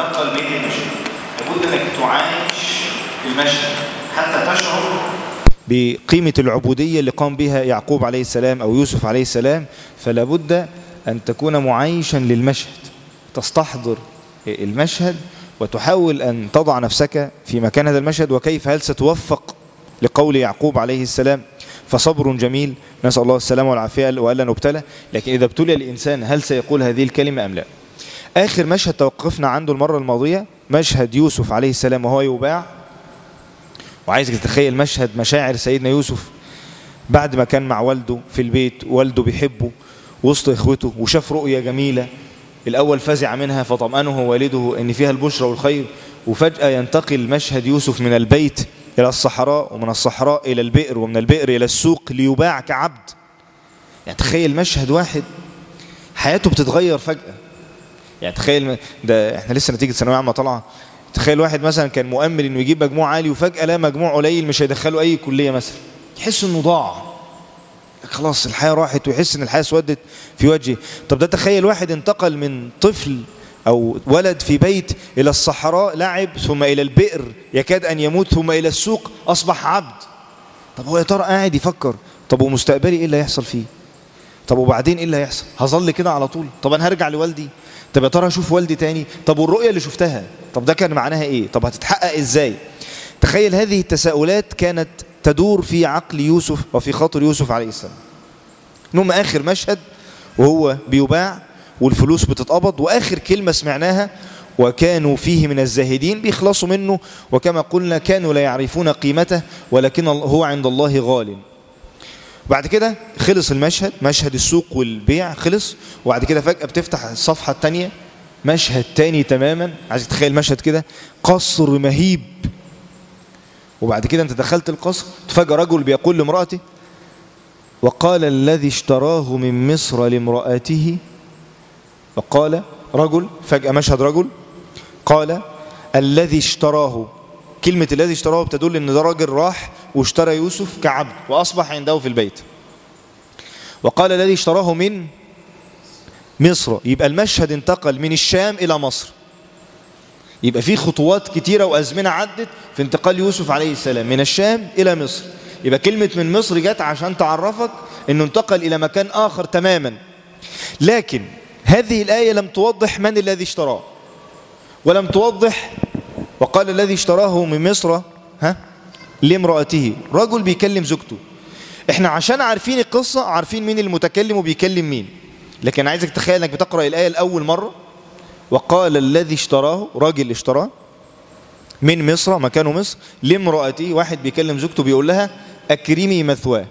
تنتقل بين المشهد لابد انك تعايش المشهد حتى تشعر بقيمة العبودية اللي قام بها يعقوب عليه السلام أو يوسف عليه السلام فلا بد أن تكون معايشا للمشهد تستحضر المشهد وتحاول أن تضع نفسك في مكان هذا المشهد وكيف هل ستوفق لقول يعقوب عليه السلام فصبر جميل نسأل الله السلامة والعافية وألا نبتلى لكن إذا ابتلي الإنسان هل سيقول هذه الكلمة أم لا آخر مشهد توقفنا عنده المرة الماضية مشهد يوسف عليه السلام وهو يباع وعايزك تتخيل مشهد مشاعر سيدنا يوسف بعد ما كان مع والده في البيت والده بيحبه وسط إخوته وشاف رؤية جميلة الأول فزع منها فطمأنه والده أن فيها البشرى والخير وفجأة ينتقل مشهد يوسف من البيت إلى الصحراء ومن الصحراء إلى البئر ومن البئر إلى السوق ليباع كعبد يعني تخيل مشهد واحد حياته بتتغير فجأة يعني تخيل ده احنا لسه نتيجة ثانوية عامة طالعة تخيل واحد مثلا كان مؤمل انه يجيب مجموع عالي وفجأة لا مجموع قليل مش هيدخله اي كلية مثلا يحس انه ضاع خلاص الحياة راحت ويحس ان الحياة اسودت في وجهه طب ده تخيل واحد انتقل من طفل او ولد في بيت الى الصحراء لعب ثم الى البئر يكاد ان يموت ثم الى السوق اصبح عبد طب هو يا ترى قاعد يفكر طب ومستقبلي ايه اللي هيحصل فيه طب وبعدين ايه اللي هيحصل هظل كده على طول طب انا هرجع لوالدي طب يا ترى اشوف والدي تاني طب والرؤيه اللي شفتها طب ده كان معناها ايه طب هتتحقق ازاي تخيل هذه التساؤلات كانت تدور في عقل يوسف وفي خاطر يوسف عليه السلام نوم اخر مشهد وهو بيباع والفلوس بتتقبض واخر كلمه سمعناها وكانوا فيه من الزاهدين بيخلصوا منه وكما قلنا كانوا لا يعرفون قيمته ولكن هو عند الله غال بعد كده خلص المشهد مشهد السوق والبيع خلص وبعد كده فجأة بتفتح الصفحة التانية مشهد تاني تماما عايز تتخيل مشهد كده قصر مهيب وبعد كده انت دخلت القصر تفاجأ رجل بيقول لامرأته وقال الذي اشتراه من مصر لامرأته وقال رجل فجأة مشهد رجل قال الذي اشتراه كلمة الذي اشتراه بتدل ان ده راجل راح واشترى يوسف كعبد واصبح عنده في البيت وقال الذي اشتراه من مصر يبقى المشهد انتقل من الشام الى مصر يبقى في خطوات كتيرة وازمنة عدت في انتقال يوسف عليه السلام من الشام الى مصر يبقى كلمة من مصر جت عشان تعرفك انه انتقل الى مكان اخر تماما لكن هذه الآية لم توضح من الذي اشتراه ولم توضح وقال الذي اشتراه من مصر ها لامرأته رجل بيكلم زوجته احنا عشان عارفين القصة عارفين مين المتكلم وبيكلم مين لكن عايزك تخيل انك بتقرأ الآية الأول مرة وقال الذي اشتراه راجل اشتراه من مصر مكانه مصر لامرأته واحد بيكلم زوجته بيقول لها أكرمي مثواه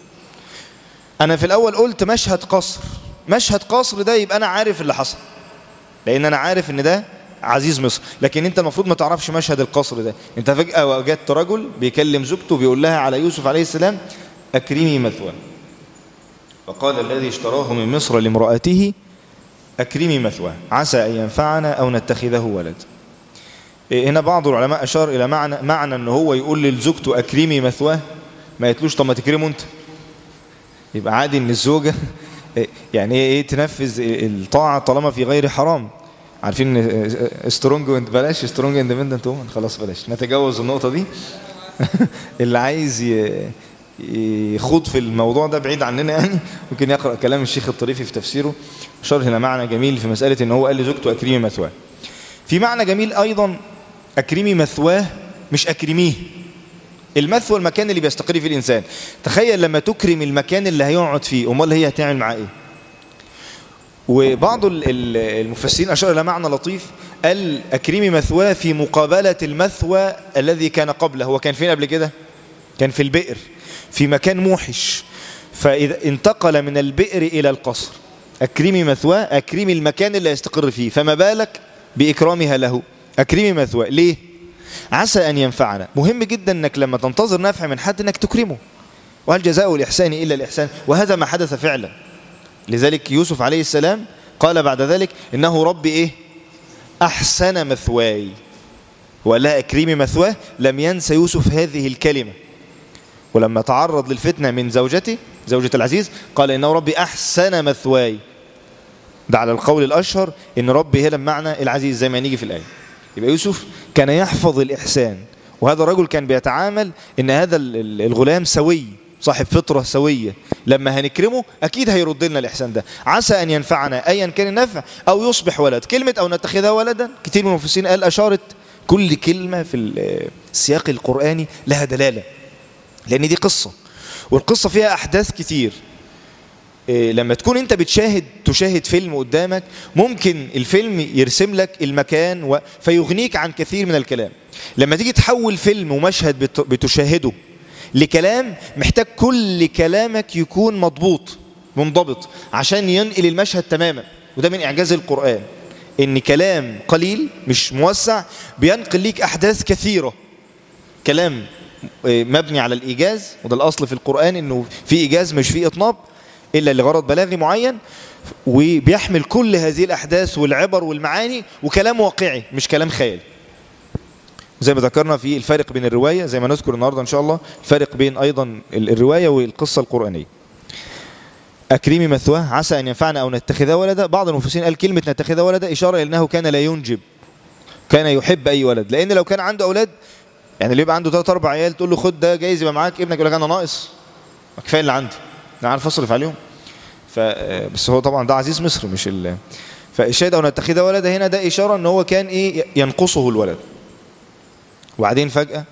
أنا في الأول قلت مشهد قصر مشهد قصر ده يبقى أنا عارف اللي حصل لأن أنا عارف إن ده عزيز مصر لكن انت المفروض ما تعرفش مشهد القصر ده انت فجأة وجدت رجل بيكلم زوجته بيقول لها على يوسف عليه السلام أكرمي مثواه فقال الذي اشتراه من مصر لامرأته أكرمي مثواه عسى أن ينفعنا أو نتخذه ولد هنا بعض العلماء أشار إلى معنى معنى أنه هو يقول لزوجته أكرمي مثواه ما يتلوش طب ما تكرمه أنت يبقى عادي أن الزوجة يعني ايه تنفذ الطاعة طالما في غير حرام عارفين سترونج بلاش سترونج اندبندنت وومن خلاص بلاش نتجاوز النقطة دي اللي عايز يخوض في الموضوع ده بعيد عننا يعني ممكن يقرأ كلام الشيخ الطريفي في تفسيره شرح هنا معنى جميل في مسألة ان هو قال لزوجته أكرمي مثواه في معنى جميل أيضا أكرمي مثواه مش أكرميه المثوى المكان اللي بيستقر فيه الإنسان تخيل لما تكرم المكان اللي هيقعد فيه أمال هي هتعمل معاه إيه وبعض المفسرين أشار إلى معنى لطيف قال أكرمي مثواه في مقابلة المثوى الذي كان قبله هو كان فين قبل كده كان في البئر في مكان موحش فإذا انتقل من البئر إلى القصر أكرمي مثواه أكرمي المكان اللي يستقر فيه فما بالك بإكرامها له أكرمي مثواه ليه عسى أن ينفعنا مهم جدا أنك لما تنتظر نفع من حد أنك تكرمه وهل جزاء الإحسان إلا الإحسان وهذا ما حدث فعلا لذلك يوسف عليه السلام قال بعد ذلك إنه ربي إيه أحسن مثواي ولا أكريم مثواه لم ينسى يوسف هذه الكلمة ولما تعرض للفتنة من زوجته زوجة العزيز قال إنه ربي أحسن مثواي ده على القول الأشهر إن ربي هنا بمعنى العزيز زي ما نيجي في الآية يبقى يوسف كان يحفظ الإحسان وهذا الرجل كان بيتعامل ان هذا الغلام سوي صاحب فطرة سوية لما هنكرمه أكيد هيرد لنا الإحسان ده عسى أن ينفعنا أيا كان النفع أو يصبح ولد كلمة أو نتخذها ولدا كتير من المفسرين قال أشارت كل كلمة في السياق القرآني لها دلالة لأن دي قصة والقصة فيها أحداث كتير لما تكون انت بتشاهد تشاهد فيلم قدامك ممكن الفيلم يرسم لك المكان و... فيغنيك عن كثير من الكلام لما تيجي تحول فيلم ومشهد بت... بتشاهده لكلام محتاج كل كلامك يكون مضبوط منضبط عشان ينقل المشهد تماما وده من إعجاز القرآن إن كلام قليل مش موسع بينقل ليك أحداث كثيرة كلام مبني على الإيجاز وده الأصل في القرآن إنه في إيجاز مش في إطناب إلا لغرض بلاغي معين وبيحمل كل هذه الأحداث والعبر والمعاني وكلام واقعي مش كلام خيالي زي ما ذكرنا في الفارق بين الرواية زي ما نذكر النهاردة إن شاء الله الفارق بين أيضا الرواية والقصة القرآنية أكريمي مثواه عسى أن ينفعنا أو نتخذها ولدا بعض المفسرين قال كلمة نتخذها ولدا إشارة إلى أنه كان لا ينجب كان يحب أي ولد لأن لو كان عنده أولاد يعني اللي يبقى عنده ثلاث أربع عيال تقول له خد ده جايز يبقى معاك ابنك يقول لك أنا ناقص كفاية اللي عندي أنا عارف أصرف عليهم ف بس هو طبعا ده عزيز مصر مش ال فالشاهد أو نتخذها ولدا هنا ده إشارة أن هو كان إيه ينقصه الولد وبعدين فجأة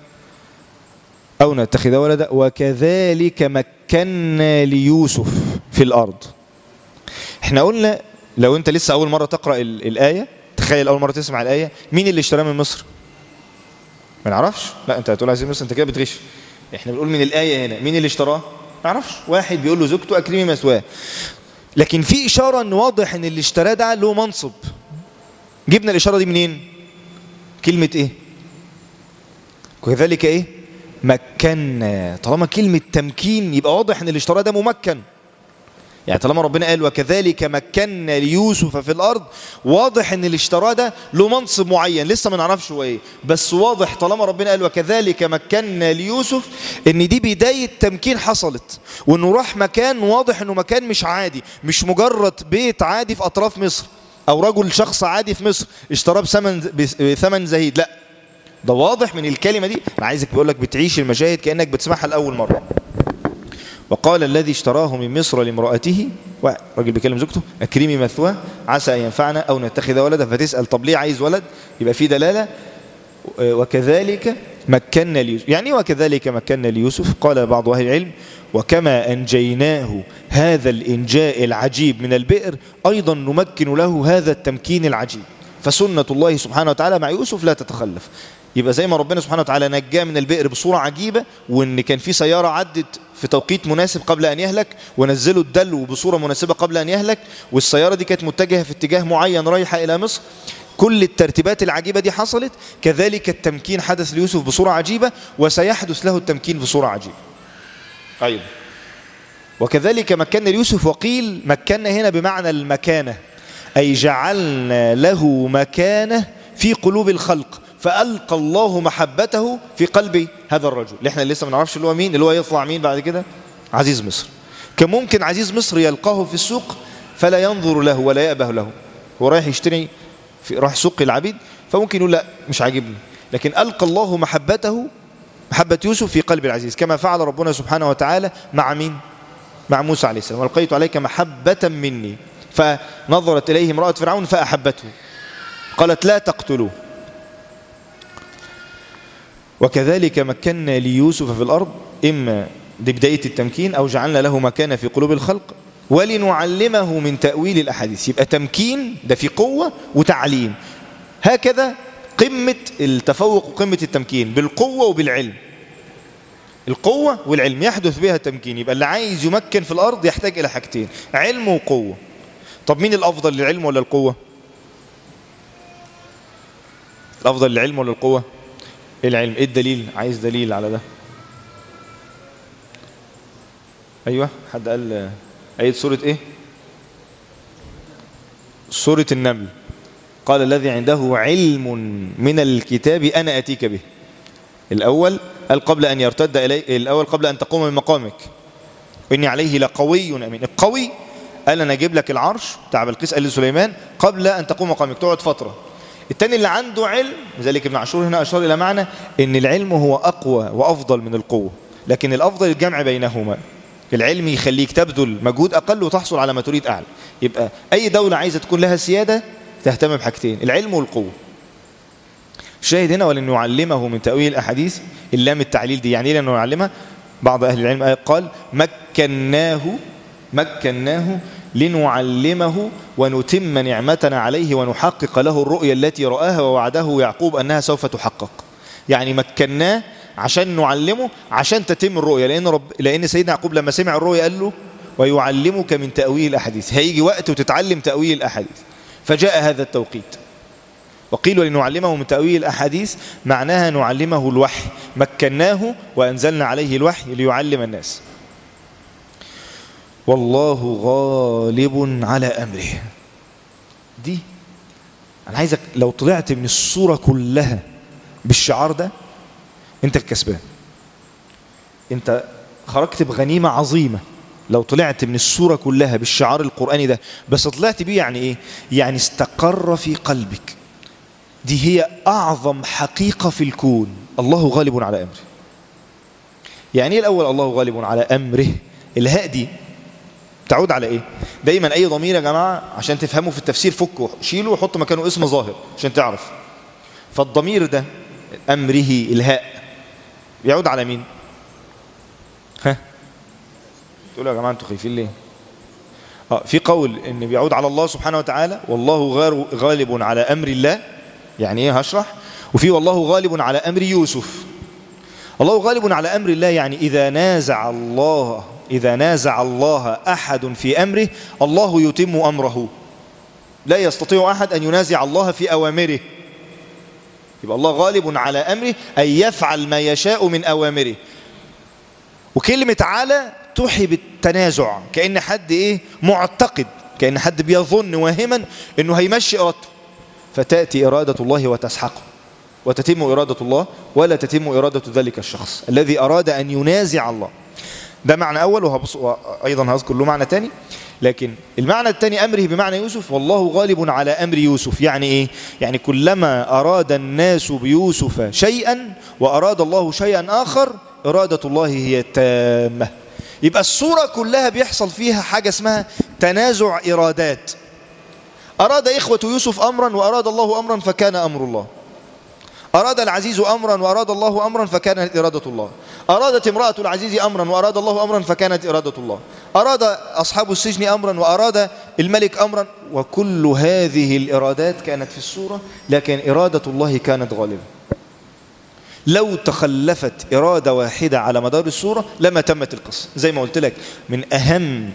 أو نتخذ ولدا وكذلك مكنا ليوسف في الأرض احنا قلنا لو انت لسه أول مرة تقرأ الآية تخيل أول مرة تسمع الآية مين اللي اشتراه من مصر ما نعرفش لا انت هتقول عايزين مصر انت كده بتغش احنا بنقول من الآية هنا مين اللي اشتراه ما نعرفش واحد بيقول له زوجته أكرمي مثواه لكن في إشارة ان واضح ان اللي اشتراه ده له منصب جبنا الإشارة دي منين كلمة ايه وكذلك ايه مكنا طالما كلمة تمكين يبقى واضح ان اللي اشتراه ده ممكن يعني طالما ربنا قال وكذلك مكنا ليوسف في الارض واضح ان اللي اشتراه ده له منصب معين لسه ما نعرفش هو ايه بس واضح طالما ربنا قال وكذلك مكنا ليوسف ان دي بداية تمكين حصلت وانه راح مكان واضح انه مكان مش عادي مش مجرد بيت عادي في اطراف مصر او رجل شخص عادي في مصر اشتراه بثمن بثمن زهيد لا ده واضح من الكلمة دي أنا عايزك بيقول لك بتعيش المشاهد كأنك بتسمعها لأول مرة وقال الذي اشتراه من مصر لامرأته راجل بيكلم زوجته أكرمي مثواه عسى أن ينفعنا أو نتخذ ولدا فتسأل طب ليه عايز ولد يبقى في دلالة وكذلك مكنا ليوسف يعني وكذلك مكنا ليوسف قال بعض أهل العلم وكما أنجيناه هذا الإنجاء العجيب من البئر أيضا نمكن له هذا التمكين العجيب فسنة الله سبحانه وتعالى مع يوسف لا تتخلف يبقى زي ما ربنا سبحانه وتعالى نجاه من البئر بصورة عجيبة وان كان في سيارة عدت في توقيت مناسب قبل أن يهلك ونزلوا الدلو بصورة مناسبة قبل أن يهلك والسيارة دي كانت متجهة في اتجاه معين رايحة إلى مصر كل الترتيبات العجيبة دي حصلت كذلك التمكين حدث ليوسف بصورة عجيبة وسيحدث له التمكين بصورة عجيبة أيضا وكذلك مكنا ليوسف وقيل مكنا هنا بمعنى المكانة أي جعلنا له مكانة في قلوب الخلق فألقى الله محبته في قلب هذا الرجل اللي احنا لسه ما نعرفش اللي هو مين اللي هو يطلع مين بعد كده عزيز مصر كان ممكن عزيز مصر يلقاه في السوق فلا ينظر له ولا يأبه له هو رايح يشتري في راح سوق العبيد فممكن يقول لا مش عاجبني لكن ألقى الله محبته محبة يوسف في قلب العزيز كما فعل ربنا سبحانه وتعالى مع مين مع موسى عليه السلام والقيت عليك محبة مني فنظرت إليه امرأة فرعون فأحبته قالت لا تقتلوه وكذلك مكنا ليوسف في الأرض إما دي بداية التمكين أو جعلنا له مكانة في قلوب الخلق ولنعلمه من تأويل الأحاديث يبقى تمكين ده في قوة وتعليم هكذا قمة التفوق وقمة التمكين بالقوة وبالعلم القوة والعلم يحدث بها التمكين يبقى اللي عايز يمكن في الأرض يحتاج إلى حاجتين علم وقوة طب مين الأفضل للعلم ولا القوة الأفضل للعلم ولا القوة العلم ايه الدليل عايز دليل على ده ايوه حد قال ايه سورة ايه سورة النمل قال الذي عنده علم من الكتاب انا اتيك به الاول قال قبل ان يرتد الي الاول قبل ان تقوم من مقامك واني عليه لقوي امين القوي قال انا اجيب لك العرش بتاع بلقيس قال لسليمان قبل ان تقوم مقامك تقعد فتره التاني اللي عنده علم لذلك ابن عاشور هنا أشار إلى معنى ان العلم هو أقوى وأفضل من القوة لكن الأفضل الجمع بينهما العلم يخليك تبذل مجهود أقل وتحصل على ما تريد أعلى يبقى أي دولة عايزة تكون لها سيادة تهتم بحاجتين العلم والقوة شاهد هنا ولن نعلمه من تأويل الأحاديث اللام التعليل دي يعني ايه لأنه نعلمها بعض أهل العلم قال مكناه مكناه لنعلمه ونتم نعمتنا عليه ونحقق له الرؤيا التي رآها ووعده يعقوب أنها سوف تحقق يعني مكناه عشان نعلمه عشان تتم الرؤيا لأن, رب لأن سيدنا يعقوب لما سمع الرؤيا قال له ويعلمك من تأويل الأحاديث هيجي وقت وتتعلم تأويل الأحاديث فجاء هذا التوقيت وقيل لنعلمه من تأويل الأحاديث معناها نعلمه الوحي مكناه وأنزلنا عليه الوحي ليعلم الناس والله غالب على أمره دي أنا عايزك لو طلعت من الصورة كلها بالشعار ده أنت الكسبان أنت خرجت بغنيمة عظيمة لو طلعت من الصورة كلها بالشعار القرآني ده بس طلعت بيه يعني إيه؟ يعني استقر في قلبك دي هي أعظم حقيقة في الكون الله غالب على أمره يعني إيه الأول الله غالب على أمره الهاء دي تعود على إيه دايما أي ضمير يا جماعة عشان تفهموا في التفسير فكه شيله وحط مكانه اسم ظاهر عشان تعرف فالضمير ده أمره الهاء بيعود على مين ها تقولوا يا جماعة انتوا خايفين ليه آه في قول ان بيعود على الله سبحانه وتعالى والله غالب على أمر الله يعني ايه هشرح وفي والله غالب على أمر يوسف الله غالب على أمر الله يعني إذا نازع الله إذا نازع الله أحد في أمره الله يتم أمره لا يستطيع أحد أن ينازع الله في أوامره يبقى الله غالب على أمره أن يفعل ما يشاء من أوامره وكلمة على توحي بالتنازع كأن حد إيه معتقد كأن حد بيظن واهما أنه هيمشي إرادته فتأتي إرادة الله وتسحقه وتتم إرادة الله ولا تتم إرادة ذلك الشخص الذي أراد أن ينازع الله ده معنى أول وهبص وأيضا هذكر له معنى تاني لكن المعنى الثاني أمره بمعنى يوسف والله غالب على أمر يوسف يعني إيه؟ يعني كلما أراد الناس بيوسف شيئا وأراد الله شيئا آخر إرادة الله هي التامة يبقى الصورة كلها بيحصل فيها حاجة اسمها تنازع إرادات أراد إخوة يوسف أمرا وأراد الله أمرا فكان أمر الله أراد العزيز أمرا وأراد الله أمرا فكانت إرادة الله أرادت امرأة العزيز أمرا وأراد الله أمرا فكانت إرادة الله أراد أصحاب السجن أمرا وأراد الملك أمرا وكل هذه الإرادات كانت في الصورة لكن إرادة الله كانت غالبة لو تخلفت إرادة واحدة على مدار الصورة لما تمت القصة زي ما قلت لك من أهم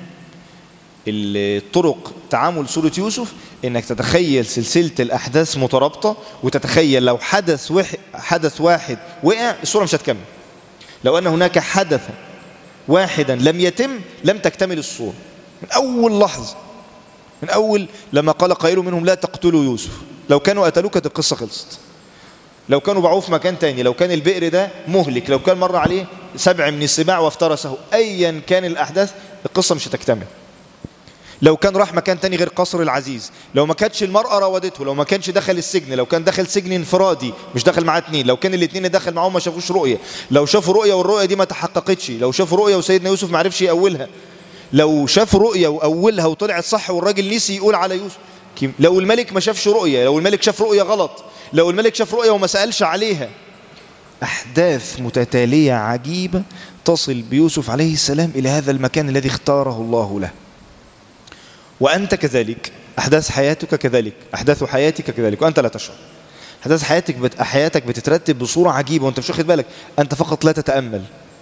الطرق تعامل سورة يوسف انك تتخيل سلسلة الاحداث مترابطة وتتخيل لو حدث واحد, حدث واحد وقع الصورة مش هتكمل لو ان هناك حدث واحدا لم يتم لم تكتمل الصورة من اول لحظة من اول لما قال قائل منهم لا تقتلوا يوسف لو كانوا قتلوه كانت القصة خلصت لو كانوا باعوه في مكان تاني لو كان البئر ده مهلك لو كان مر عليه سبع من السباع وافترسه ايا كان الاحداث القصة مش هتكتمل لو كان راح مكان تاني غير قصر العزيز لو ما كانتش المرأة راودته لو ما كانش دخل السجن لو كان دخل سجن انفرادي مش دخل معاه اتنين لو كان الاتنين دخل معاهم ما شافوش رؤية لو شافوا رؤية والرؤية دي ما تحققتش لو شافوا رؤية وسيدنا يوسف ما عرفش يأولها لو شاف رؤية وأولها وطلعت صح والراجل نسي يقول على يوسف لو الملك ما شافش رؤية لو الملك شاف رؤية غلط لو الملك شاف رؤية وما سألش عليها أحداث متتالية عجيبة تصل بيوسف عليه السلام إلى هذا المكان الذي اختاره الله له وأنت كذلك أحداث حياتك كذلك أحداث حياتك كذلك وأنت لا تشعر أحداث حياتك بت... حياتك بتترتب بصورة عجيبة وأنت مش واخد بالك أنت فقط لا تتأمل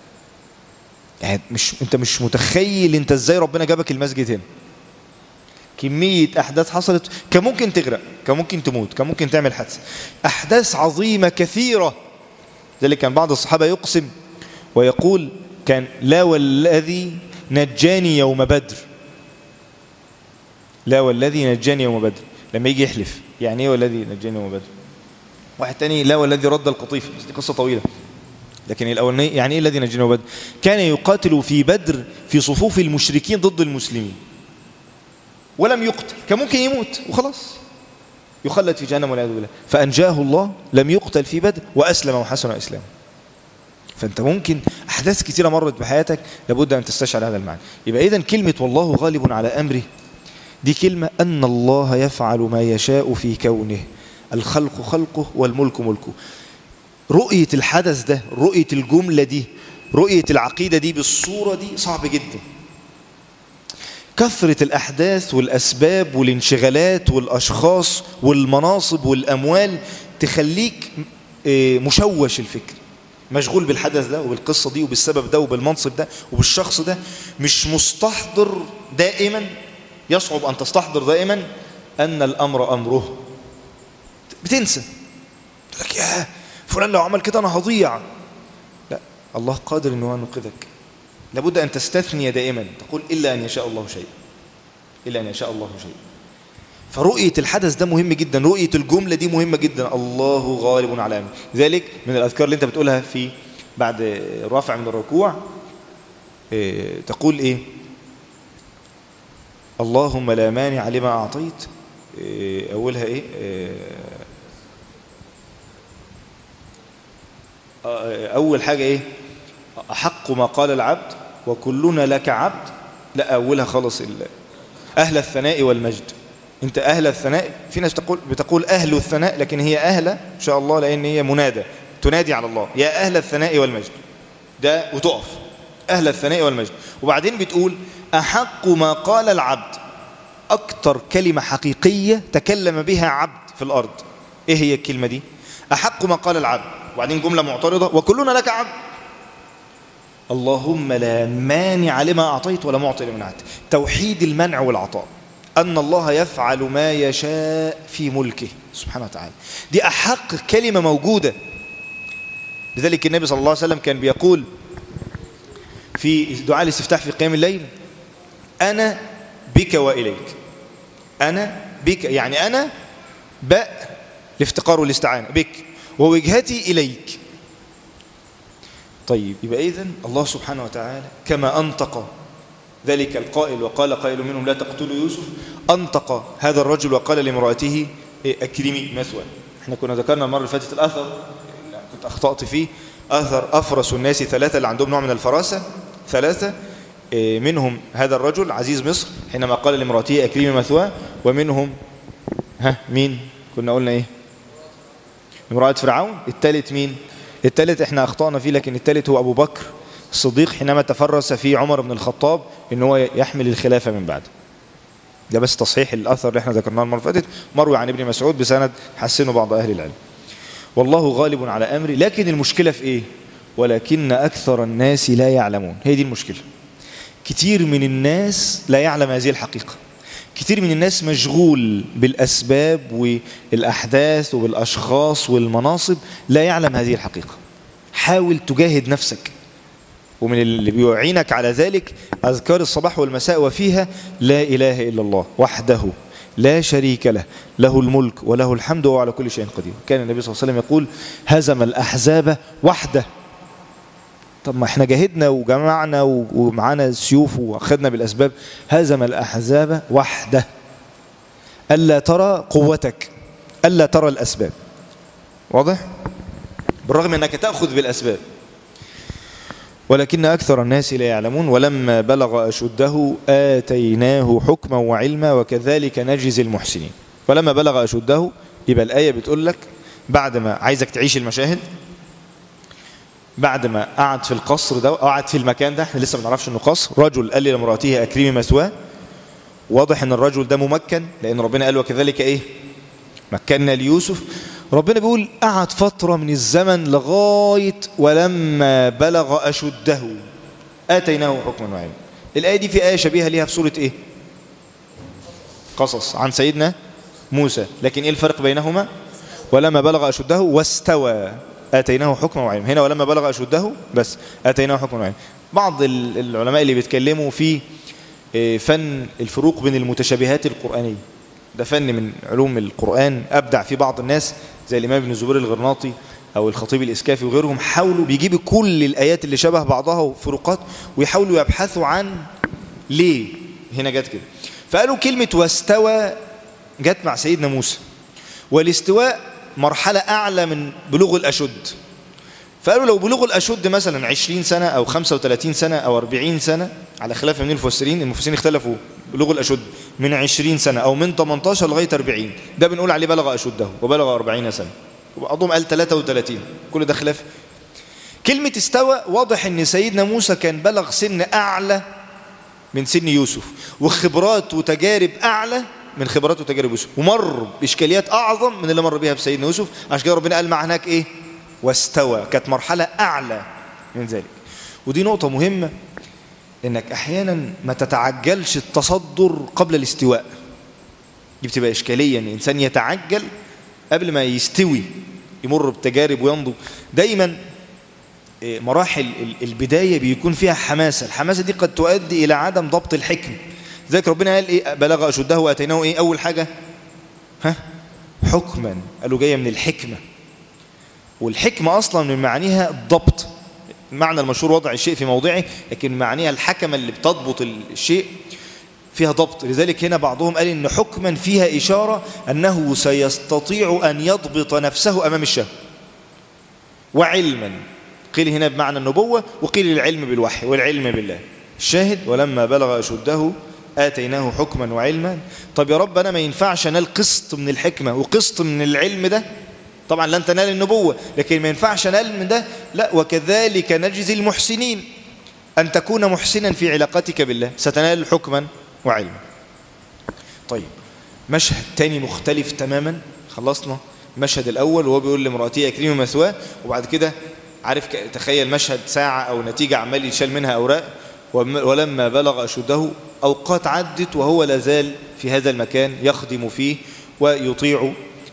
يعني مش أنت مش متخيل أنت إزاي ربنا جابك المسجد هنا كمية أحداث حصلت كان ممكن تغرق كان ممكن تموت كان ممكن تعمل حادثة أحداث عظيمة كثيرة ذلك كان بعض الصحابة يقسم ويقول كان لا والذي نجاني يوم بدر لا والذي نجاني يوم بدر لما يجي يحلف يعني ايه والذي نجاني يوم بدر واحد تاني لا والذي رد القطيف بس دي قصة طويلة لكن الأولاني يعني ايه الذي نجاني يوم بدر كان يقاتل في بدر في صفوف المشركين ضد المسلمين ولم يقتل كان ممكن يموت وخلاص يخلد في جهنم والعياذ بالله فأنجاه الله لم يقتل في بدر وأسلم وحسن إسلامه فأنت ممكن أحداث كثيرة مرت بحياتك لابد أن تستشعر هذا المعنى يبقى إذن كلمة والله غالب على أمره دي كلمة أن الله يفعل ما يشاء في كونه الخلق خلقه والملك ملكه رؤية الحدث ده رؤية الجملة دي رؤية العقيدة دي بالصورة دي صعب جدا كثرة الأحداث والأسباب والانشغالات والأشخاص والمناصب والأموال تخليك مشوش الفكر مشغول بالحدث ده وبالقصة دي وبالسبب ده وبالمنصب ده وبالشخص ده مش مستحضر دائما يصعب أن تستحضر دائما أن الأمر أمره بتنسى تقول لك يا فلان لو عمل كده أنا هضيع لا الله قادر أنه ينقذك لابد أن تستثني دائما تقول إلا أن يشاء الله شيء إلا أن يشاء الله شيء فرؤية الحدث ده مهم جدا رؤية الجملة دي مهمة جدا الله غالب على أمره ذلك من الأذكار اللي أنت بتقولها في بعد الرافع من الركوع إيه تقول إيه اللهم لا مانع لما أعطيت إيه أولها إيه, إيه أول حاجة إيه أحق ما قال العبد وكلنا لك عبد لا أولها خلص إلا أهل الثناء والمجد أنت أهل الثناء في ناس بتقول, بتقول أهل الثناء لكن هي أهل إن شاء الله لأن هي منادى تنادي على الله يا أهل الثناء والمجد ده وتقف أهل الثناء والمجد وبعدين بتقول أحق ما قال العبد أكتر كلمة حقيقية تكلم بها عبد في الأرض إيه هي الكلمة دي أحق ما قال العبد وبعدين جملة معترضة وكلنا لك عبد اللهم لا مانع لما أعطيت ولا معطي لمن أعطيت توحيد المنع والعطاء أن الله يفعل ما يشاء في ملكه سبحانه وتعالى دي أحق كلمة موجودة لذلك النبي صلى الله عليه وسلم كان بيقول في دعاء الاستفتاح في قيام الليل أنا بك وإليك أنا بك يعني أنا باء الافتقار والاستعانة بك ووجهتي إليك طيب يبقى إذن الله سبحانه وتعالى كما أنطق ذلك القائل وقال قائل منهم لا تقتلوا يوسف أنطق هذا الرجل وقال لامرأته أكرمي مثوى احنا كنا ذكرنا المرة اللي فاتت الأثر كنت أخطأت فيه أثر أفرس الناس ثلاثة اللي عندهم نوع من الفراسة ثلاثة منهم هذا الرجل عزيز مصر حينما قال لامرأته أكرمي مثوى ومنهم ها مين كنا قلنا إيه امرأة فرعون الثالث مين الثالث احنا أخطأنا فيه لكن الثالث هو أبو بكر الصديق حينما تفرس في عمر بن الخطاب ان هو يحمل الخلافة من بعد ده بس تصحيح الأثر اللي احنا ذكرناه المرة فاتت مروي عن ابن مسعود بسند حسنه بعض أهل العلم والله غالب على أمري لكن المشكلة في إيه ولكن أكثر الناس لا يعلمون هي دي المشكلة كتير من الناس لا يعلم هذه الحقيقة كتير من الناس مشغول بالأسباب والأحداث وبالأشخاص والمناصب لا يعلم هذه الحقيقة حاول تجاهد نفسك ومن اللي بيعينك على ذلك أذكار الصباح والمساء وفيها لا إله إلا الله وحده لا شريك له له الملك وله الحمد وهو على كل شيء قدير كان النبي صلى الله عليه وسلم يقول هزم الأحزاب وحده طب ما احنا جاهدنا وجمعنا ومعانا السيوف واخدنا بالأسباب هزم الأحزاب وحده ألا ترى قوتك ألا ترى الأسباب واضح؟ بالرغم أنك تأخذ بالأسباب ولكن أكثر الناس لا يعلمون ولما بلغ أشده آتيناه حكما وعلما وكذلك نجزي المحسنين ولما بلغ أشده يبقى الآية بتقول لك بعد ما عايزك تعيش المشاهد بعد ما قعد في القصر ده قعد في المكان ده احنا لسه ما نعرفش انه قصر رجل قال لامراته اكرمي مثواه واضح ان الرجل ده ممكن لان ربنا قال وكذلك ايه مكنا ليوسف ربنا بيقول قعد فترة من الزمن لغاية ولما بلغ أشده آتيناه حكما وعلما الآية دي في آية شبيهة ليها في سورة إيه قصص عن سيدنا موسى لكن إيه الفرق بينهما ولما بلغ أشده واستوى آتيناه حكما وعلما هنا ولما بلغ أشده بس آتيناه حكما وعلما بعض العلماء اللي بيتكلموا في فن الفروق بين المتشابهات القرآنية ده فن من علوم القرآن أبدع في بعض الناس زي الإمام ابن الزبير الغرناطي أو الخطيب الإسكافي وغيرهم حاولوا بيجيبوا كل الآيات اللي شبه بعضها وفروقات ويحاولوا يبحثوا عن ليه هنا جت كده فقالوا كلمة واستوى جت مع سيدنا موسى والاستواء مرحلة أعلى من بلوغ الأشد فقالوا لو بلوغ الأشد مثلا 20 سنة أو 35 سنة أو 40 سنة على خلاف من المفسرين المفسرين اختلفوا بلوغ الأشد من 20 سنة أو من 18 لغاية 40 ده بنقول عليه بلغ أشده وبلغ 40 سنة وبعضهم قال 33 كل ده خلاف كلمة استوى واضح ان سيدنا موسى كان بلغ سن أعلى من سن يوسف وخبرات وتجارب أعلى من خبرات وتجارب يوسف ومر بإشكاليات أعظم من اللي مر بها بسيدنا يوسف عشان كده ربنا قال مع هناك إيه واستوى كانت مرحلة أعلى من ذلك ودي نقطة مهمة إنك أحيانا ما تتعجلش التصدر قبل الاستواء دي بتبقى إشكالية إن الإنسان يتعجل قبل ما يستوي يمر بتجارب وينضج دايما مراحل البداية بيكون فيها حماسة الحماسة دي قد تؤدي إلى عدم ضبط الحكم ذلك ربنا قال إيه بلغ أشده وأتيناه إيه أول حاجة ها حكما قالوا جاية من الحكمة والحكمة أصلا من معانيها الضبط المعنى المشهور وضع الشيء في موضعه لكن معانيها الحكمة اللي بتضبط الشيء فيها ضبط لذلك هنا بعضهم قال إن حكما فيها إشارة أنه سيستطيع أن يضبط نفسه أمام الشهوة وعلما قيل هنا بمعنى النبوة وقيل العلم بالوحي والعلم بالله الشاهد ولما بلغ أشده آتيناه حكما وعلما طب يا رب أنا ما ينفعش أنال قسط من الحكمة وقسط من العلم ده طبعا لن تنال النبوة لكن ما ينفعش أنال من ده لا وكذلك نجزي المحسنين أن تكون محسنا في علاقتك بالله ستنال حكما وعلما طيب مشهد تاني مختلف تماما خلصنا المشهد الأول وهو بيقول لامرأتي أكريم مثواه وبعد كده عارف تخيل مشهد ساعة أو نتيجة عمال يشال منها أوراق ولما بلغ أشده أوقات عدت وهو لازال في هذا المكان يخدم فيه ويطيع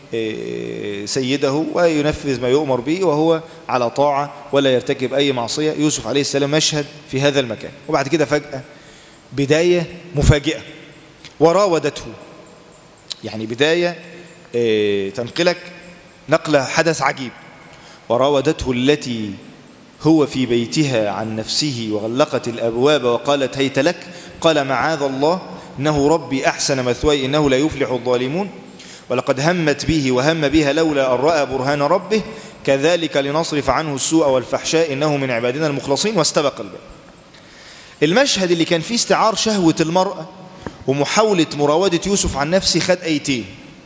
سيده وينفذ ما يؤمر به وهو على طاعة ولا يرتكب أي معصية يوسف عليه السلام مشهد في هذا المكان وبعد كده فجأة بداية مفاجئة وراودته يعني بداية تنقلك نقلة حدث عجيب وراودته التي هو في بيتها عن نفسه وغلقت الأبواب وقالت هيت لك قال معاذ الله إنه ربي أحسن مثواي إنه لا يفلح الظالمون ولقد همت به وهم بها لولا أن رأى برهان ربه كذلك لنصرف عنه السوء والفحشاء إنه من عبادنا المخلصين واستبق الباب المشهد اللي كان فيه استعار شهوة المرأة ومحاولة مراودة يوسف عن نفسه خد أيتين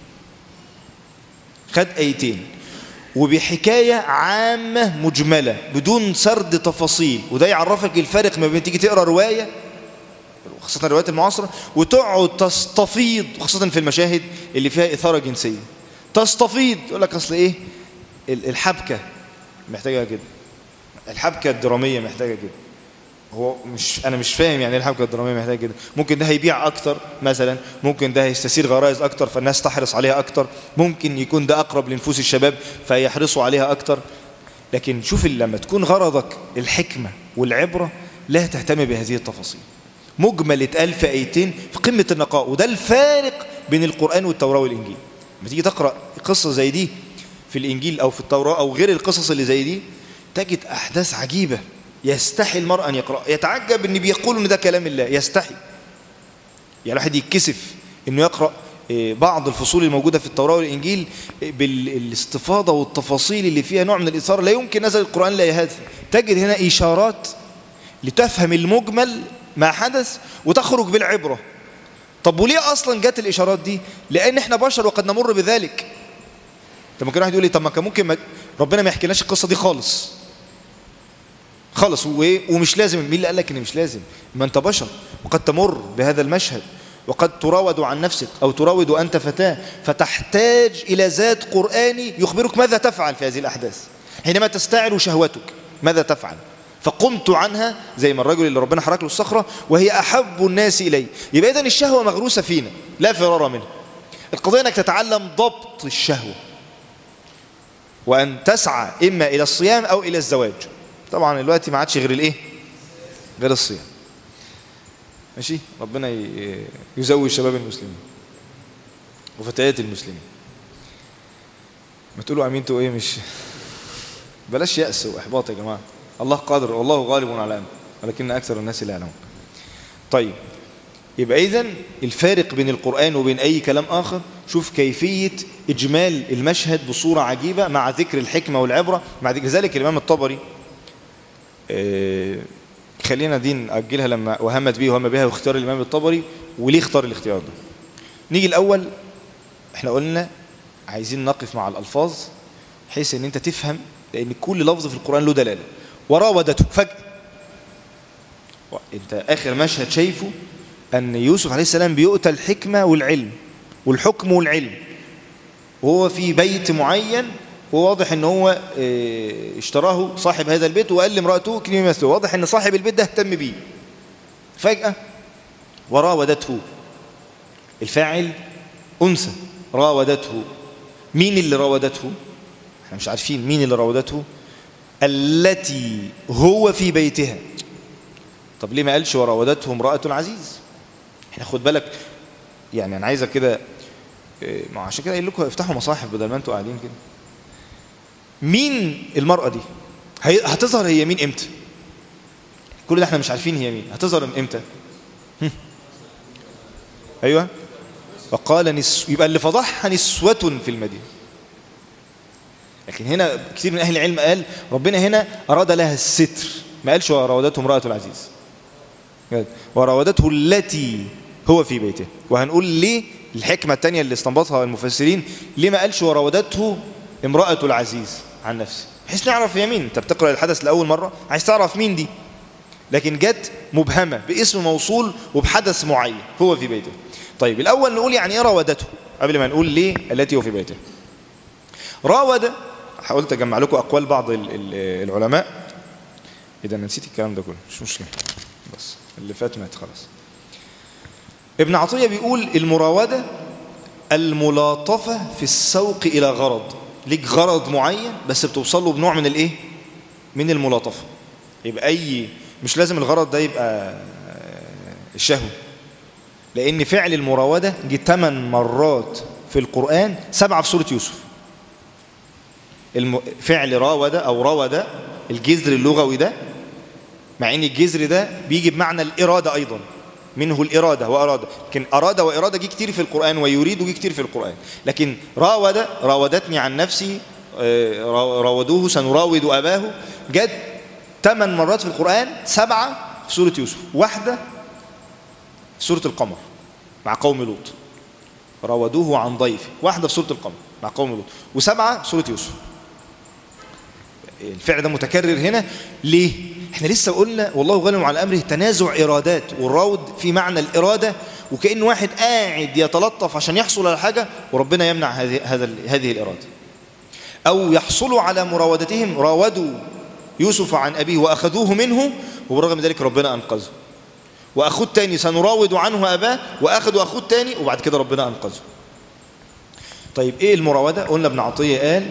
خد أيتين وبحكاية عامة مجملة بدون سرد تفاصيل وده يعرفك الفرق ما بين تيجي تقرأ رواية خاصة الروايات المعاصرة وتقعد تستفيض خاصة في المشاهد اللي فيها إثارة جنسية تستفيض يقول لك أصل إيه الحبكة محتاجة كده الحبكة الدرامية محتاجة كده هو مش انا مش فاهم يعني ايه الحبكه الدراميه محتاجه كده ممكن ده هيبيع اكتر مثلا ممكن ده هيستثير غرائز اكتر فالناس تحرص عليها اكتر ممكن يكون ده اقرب لنفوس الشباب فيحرصوا عليها اكتر لكن شوف لما تكون غرضك الحكمه والعبره لا تهتم بهذه التفاصيل مجمل اتقال في ايتين في قمه النقاء وده الفارق بين القران والتوراه والانجيل لما تيجي تقرا قصه زي دي في الانجيل او في التوراه او غير القصص اللي زي دي تجد احداث عجيبه يستحي المرء أن يقرأ يتعجب أن بيقولوا أن ده كلام الله يستحي يعني الواحد يتكسف أنه يقرأ بعض الفصول الموجودة في التوراة والإنجيل بالاستفاضة والتفاصيل اللي فيها نوع من الإثارة لا يمكن نزل القرآن لا هذا تجد هنا إشارات لتفهم المجمل ما حدث وتخرج بالعبرة طب وليه أصلا جت الإشارات دي لأن إحنا بشر وقد نمر بذلك طب ممكن واحد يقول لي طب ما كان ممكن ما ربنا ما يحكيناش القصة دي خالص خلص ومش لازم مين اللي قال لك ان مش لازم ما انت بشر وقد تمر بهذا المشهد وقد تراود عن نفسك او تراود انت فتاه فتحتاج الى ذات قراني يخبرك ماذا تفعل في هذه الاحداث حينما تستعل شهوتك ماذا تفعل فقمت عنها زي ما الرجل اللي ربنا حرك له الصخره وهي احب الناس الي يبقى اذا الشهوه مغروسه فينا لا فرار منها القضيه انك تتعلم ضبط الشهوه وان تسعى اما الى الصيام او الى الزواج طبعا دلوقتي ما عادش غير الايه غير الصيام ماشي ربنا يزوج شباب المسلمين وفتيات المسلمين ما تقولوا امين تو ايه مش بلاش يأس واحباط يا جماعه الله قادر والله غالب على امره ولكن اكثر الناس لا يعلمون طيب يبقى اذا الفارق بين القرآن وبين اي كلام اخر شوف كيفية إجمال المشهد بصورة عجيبة مع ذكر الحكمة والعبرة مع ذلك الإمام الطبري آه، خلينا دي نأجلها لما وهمت به وهم بها واختيار الإمام الطبري وليه اختار الاختيار ده نيجي الأول احنا قلنا عايزين نقف مع الألفاظ بحيث ان انت تفهم لأن كل لفظ في القرآن له دلالة وراودته فجأة انت آخر مشهد شايفه أن يوسف عليه السلام بيؤتى الحكمة والعلم والحكم والعلم وهو في بيت معين وواضح ان هو اه، اشتراه صاحب هذا البيت وقال لامرأته كلمة مثله واضح ان صاحب البيت ده اهتم بيه فجأة وراودته الفاعل أنثى راودته مين اللي راودته احنا مش عارفين مين اللي راودته التي هو في بيتها طب ليه ما قالش وراودته امرأة العزيز احنا خد بالك يعني انا عايزك كده اه، ما عشان كده قايل لكم افتحوا مصاحف بدل ما انتوا قاعدين كده مين المرأة دي هي- هتظهر هي مين امتى كل ده احنا مش عارفين هي مين هتظهر امتى هم. ايوه وقال نس يبقى اللي فضحها نسوة في المدينة لكن هنا كثير من اهل العلم قال ربنا هنا اراد لها الستر ما قالش وراودته امرأة العزيز قال وراودته التي هو في بيته وهنقول ليه الحكمة التانية اللي استنبطها المفسرين ليه ما قالش وراودته امرأة العزيز عن نفسه بحيث نعرف هي مين انت بتقرأ الحدث لأول مرة عايز تعرف مين دي لكن جت مبهمة باسم موصول وبحدث معين هو في بيته طيب الأول نقول يعني ايه راودته قبل ما نقول ليه التي هو في بيته راود حاولت أجمع لكم أقوال بعض ال- ال- العلماء إذا أنا نسيت الكلام ده كله مش مشكلة بس اللي فات مات خلاص ابن عطية بيقول المراودة الملاطفة في السوق إلى غرض ليك غرض معين بس بتوصل له بنوع من الإيه؟ من الملاطفة يبقى أي مش لازم الغرض ده يبقى آه، الشهوة لأن فعل المراودة جه ثمان مرات في القرآن سبعة في سورة يوسف الم... فعل راود أو راود الجذر اللغوي ده مع ان الجذر ده بيجي بمعنى الإرادة أيضا منه الإرادة وأراد لكن أراد وإرادة جه كتير في القرآن ويريد جه كتير في القرآن لكن راود راودتني عن نفسي آه، را- راودوه سنراود أباه جت ثمان مرات في القرآن سبعة في سورة يوسف واحدة في سورة القمر مع قوم لوط راودوه عن ضيفه واحدة في سورة القمر مع قوم لوط وسبعة في سورة يوسف الفعل ده متكرر هنا ليه احنا لسه قلنا والله غالب على امره تنازع ارادات والراود في معنى الاراده وكان واحد قاعد يتلطف عشان يحصل على حاجه وربنا يمنع هذه هذا هذه الاراده او يحصلوا على مراودتهم راودوا يوسف عن ابيه واخذوه منه وبرغم ذلك ربنا انقذه واخوه الثاني سنراود عنه اباه واخذوا اخوه الثاني وبعد كده ربنا انقذه طيب ايه المراوده قلنا ابن عطيه قال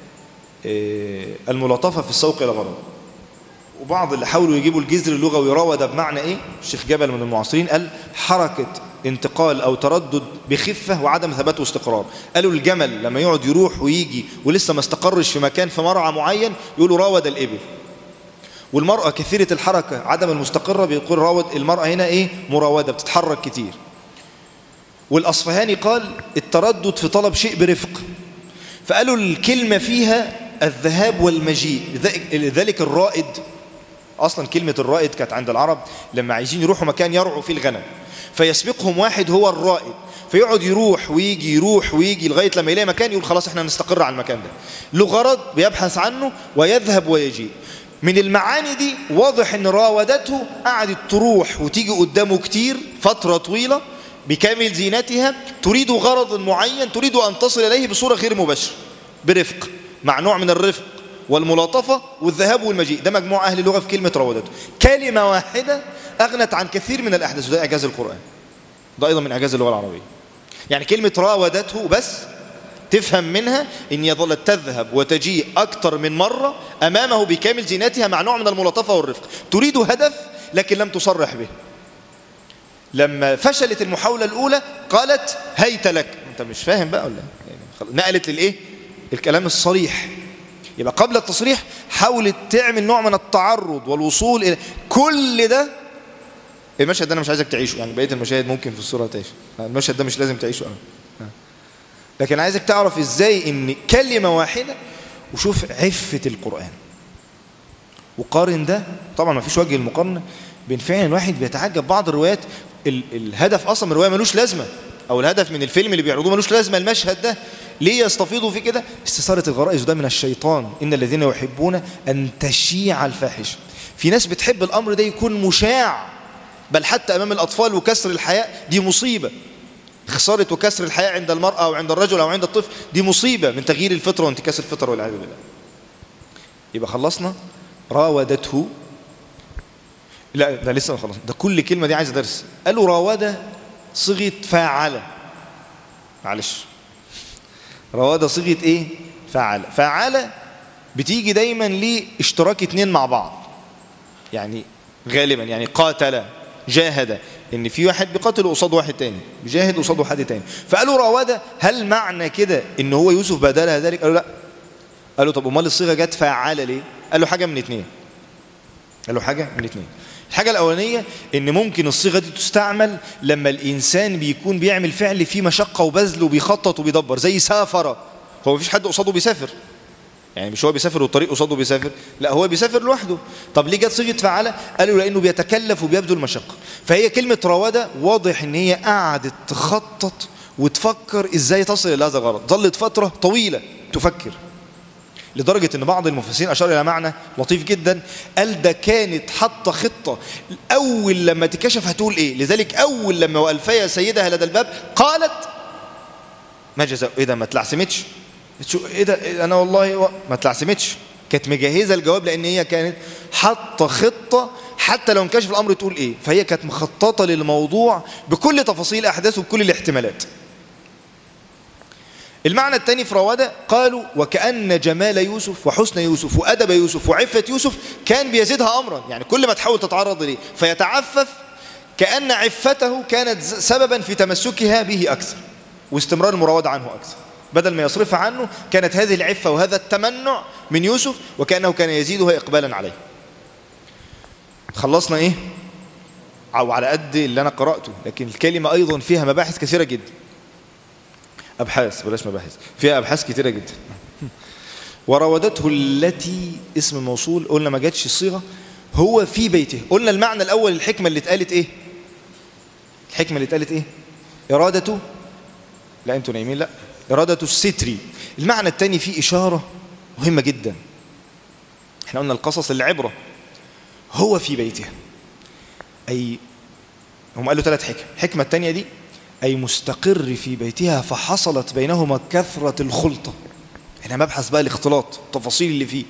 إيه، الملاطفة في السوق إلى غرض وبعض اللي حاولوا يجيبوا الجذر اللغوي راود بمعنى إيه الشيخ جبل من المعاصرين قال حركة انتقال أو تردد بخفة وعدم ثبات واستقرار قالوا الجمل لما يقعد يروح ويجي ولسه ما استقرش في مكان في مرعى معين يقولوا راود الإبل والمرأة كثيرة الحركة عدم المستقرة بيقول راود المرأة هنا إيه مراودة بتتحرك كتير والأصفهاني قال التردد في طلب شيء برفق فقالوا الكلمة فيها الذهاب والمجيء لذلك- لذلك الرائد أصلا كلمة الرائد كانت عند العرب لما عايزين يروحوا مكان يرعوا فيه الغنم فيسبقهم واحد هو الرائد فيقعد يروح ويجي يروح ويجي لغاية لما يلاقي مكان يقول خلاص احنا نستقر على المكان ده له غرض بيبحث عنه ويذهب ويجيء من المعاني دي واضح ان راودته قعدت تروح وتيجي قدامه كتير فترة طويلة بكامل زينتها تريد غرض معين تريد أن تصل إليه بصورة غير مباشرة برفق مع نوع من الرفق والملاطفة والذهاب والمجيء ده مجموع أهل اللغة في كلمة راودته كلمة واحدة أغنت عن كثير من الأحداث وده إعجاز القرآن ده أيضا من إعجاز اللغة العربية يعني كلمة راودته بس تفهم منها ان يظل تذهب وتجيء أكثر من مرة أمامه بكامل زينتها مع نوع من الملاطفة والرفق تريد هدف لكن لم تصرح به لما فشلت المحاولة الأولى قالت هيت لك أنت مش فاهم بقى ولا إيه؟ يعني خلاص. نقلت للإيه الكلام الصريح يبقى قبل التصريح حاولت تعمل نوع من التعرض والوصول إلى كل ده المشهد ده أنا مش عايزك تعيشه يعني بقية المشاهد ممكن في الصورة تعيش المشهد ده مش لازم تعيشه أنا لكن عايزك تعرف ازاي ان كلمة واحدة وشوف عفة القرآن وقارن ده طبعا ما فيش وجه المقارنة بين فعلا الواحد بيتعجب بعض الروايات ال الهدف اصلا من الرواية ملوش لازمة او الهدف من الفيلم اللي بيعرضوه ملوش لازمة المشهد ده ليه يستفيضوا في كده استثارة الغرائز ده من الشيطان إن الذين يحبون أن تشيع الفاحشة في ناس بتحب الأمر ده يكون مشاع بل حتى أمام الأطفال وكسر الحياء دي مصيبة خسارة وكسر الحياء عند المرأة أو عند الرجل أو عند الطفل دي مصيبة من تغيير الفطرة وانتكاس الفطرة والعياذ بالله يبقى خلصنا راودته لا ده لسه ما خلصنا ده كل كلمة دي عايزة درس قالوا راودة صيغة فاعل معلش روادة صيغة ايه فعل فعل بتيجي دايما لاشتراك اتنين مع بعض يعني غالبا يعني قاتل جاهد ان في واحد بيقاتل قصاد واحد تاني بيجاهد قصاد واحد تاني فقالوا روادة هل معنى كده ان هو يوسف بدلها ذلك قالوا لا قالوا طب امال الصيغه جت فعل ليه قالوا حاجه من اتنين قالوا حاجه من اتنين الحاجة الأولانية إن ممكن الصيغة دي تستعمل لما الإنسان بيكون بيعمل فعل فيه مشقة وبذل وبيخطط وبيدبر زي سافر هو مفيش حد قصاده بيسافر يعني مش هو بيسافر والطريق قصاده بيسافر لا هو بيسافر لوحده طب ليه جت صيغة فعلة قالوا لأنه بيتكلف وبيبذل مشقة فهي كلمة روادة واضح إن هي قعدت تخطط وتفكر إزاي تصل إلى هذا الغرض ظلت فترة طويلة تفكر لدرجة ان بعض المفسرين اشار الى معنى لطيف جدا قال ده كانت حاطه خطة اول لما تكشف هتقول ايه لذلك اول لما والفيا سيدها لدى الباب قالت ما جزاء ايه ده ما تلعسمتش ايه ده إيه انا والله و... ما تلعسمتش كانت مجهزة الجواب لان هي كانت حاطه خطة حتى لو انكشف الامر تقول ايه فهي كانت مخططة للموضوع بكل تفاصيل احداثه وبكل الاحتمالات المعنى الثاني في روادة قالوا وكأن جمال يوسف وحسن يوسف وأدب يوسف وعفة يوسف كان بيزيدها أمرا يعني كل ما تحاول تتعرض ليه فيتعفف كأن عفته كانت سببا في تمسكها به أكثر واستمرار المراودة عنه أكثر بدل ما يصرفها عنه كانت هذه العفة وهذا التمنع من يوسف وكأنه كان يزيدها إقبالا عليه خلصنا إيه؟ أو على قد اللي أنا قرأته لكن الكلمة أيضا فيها مباحث كثيرة جدا أبحاث بلاش مباحث فيها أبحاث كتيرة جدا وراودته التي اسم موصول قلنا ما جاتش الصيغة هو في بيته قلنا المعنى الأول الحكمة اللي اتقالت إيه الحكمة اللي اتقالت إيه إرادته لا أنتوا نايمين لا إرادة الستري المعنى الثاني فيه إشارة مهمة جدا احنا قلنا القصص العبرة هو في بيته أي هم قالوا ثلاث حكم الحكمة الثانية دي أي مستقر في بيتها فحصلت بينهما كثرة الخلطة هنا مبحث بقى الاختلاط التفاصيل اللي فيه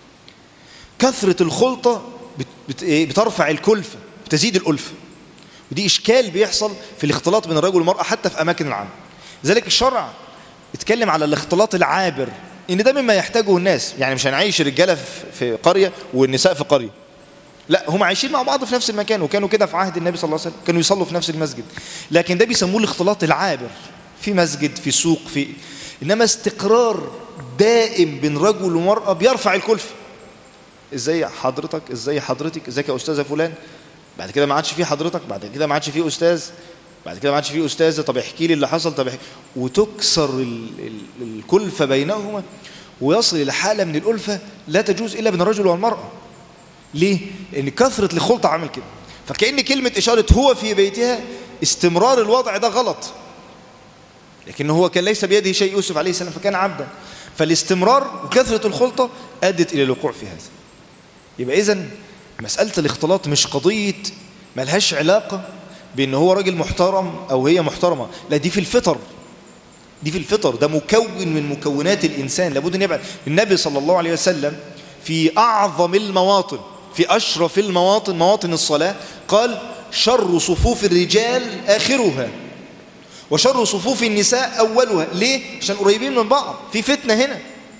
كثرة الخلطة بت بت بترفع الكلفة بتزيد الألفة ودي إشكال بيحصل في الاختلاط بين الرجل والمرأة حتى في أماكن العام لذلك الشرع اتكلم على الاختلاط العابر إن ده مما يحتاجه الناس يعني مش هنعيش رجالة في قرية والنساء في قرية لا هم عايشين مع بعض في نفس المكان وكانوا كده في عهد النبي صلى الله عليه وسلم كانوا يصلوا في نفس المسجد لكن ده بيسموه الاختلاط العابر في مسجد في سوق في انما استقرار دائم بين رجل ومرأة بيرفع الكلفة ازاي حضرتك ازاي حضرتك ازيك يا استاذه فلان بعد كده ما عادش فيه حضرتك بعد كده ما عادش فيه استاذ بعد كده ما عادش فيه استاذه طب احكي لي اللي حصل طب احكي وتكسر ال ال الكلفه بينهما ويصل الى حاله من الالفه لا تجوز الا بين الرجل والمراه ليه؟ لأن كثرة الخلطة عمل كده فكأن كلمة إشارة هو في بيتها استمرار الوضع ده غلط لكن هو كان ليس بيده شيء يوسف عليه السلام فكان عبدا فالاستمرار وكثرة الخلطة أدت إلى الوقوع في هذا يبقى إذن مسألة الاختلاط مش قضية ملهاش علاقة بأن هو راجل محترم أو هي محترمة لا دي في الفطر دي في الفطر ده مكون من مكونات الإنسان لابد أن يبقى النبي صلى الله عليه وسلم في أعظم المواطن في أشرف المواطن مواطن الصلاة قال شر صفوف الرجال آخرها وشر صفوف النساء أولها ليه؟ عشان قريبين من بعض في فتنة هنا